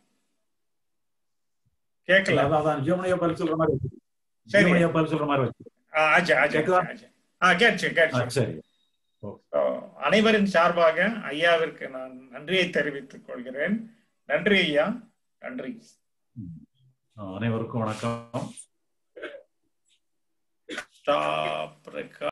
கேட்கல அதான் அதான் ஜெர்மனியா பதில் சொல்ற மாதிரி வச்சு சரி. ஜெர்மனியா பதில் சொல்ற மாதிரி வச்சு ஆ, ஆச்சு ஆச்சு கேக்குதா? ஆச்சு ஆ கேட்டுச்சு ஆ, கேட்டுச்சு சரி So, அனைவரின் சார்பாக ஐயாவிற்கு நான் நன்றியை தெரிவித்துக் கொள்கிறேன் நன்றி ஐயா நன்றி அனைவருக்கும் வணக்கம் ஸ்டாப்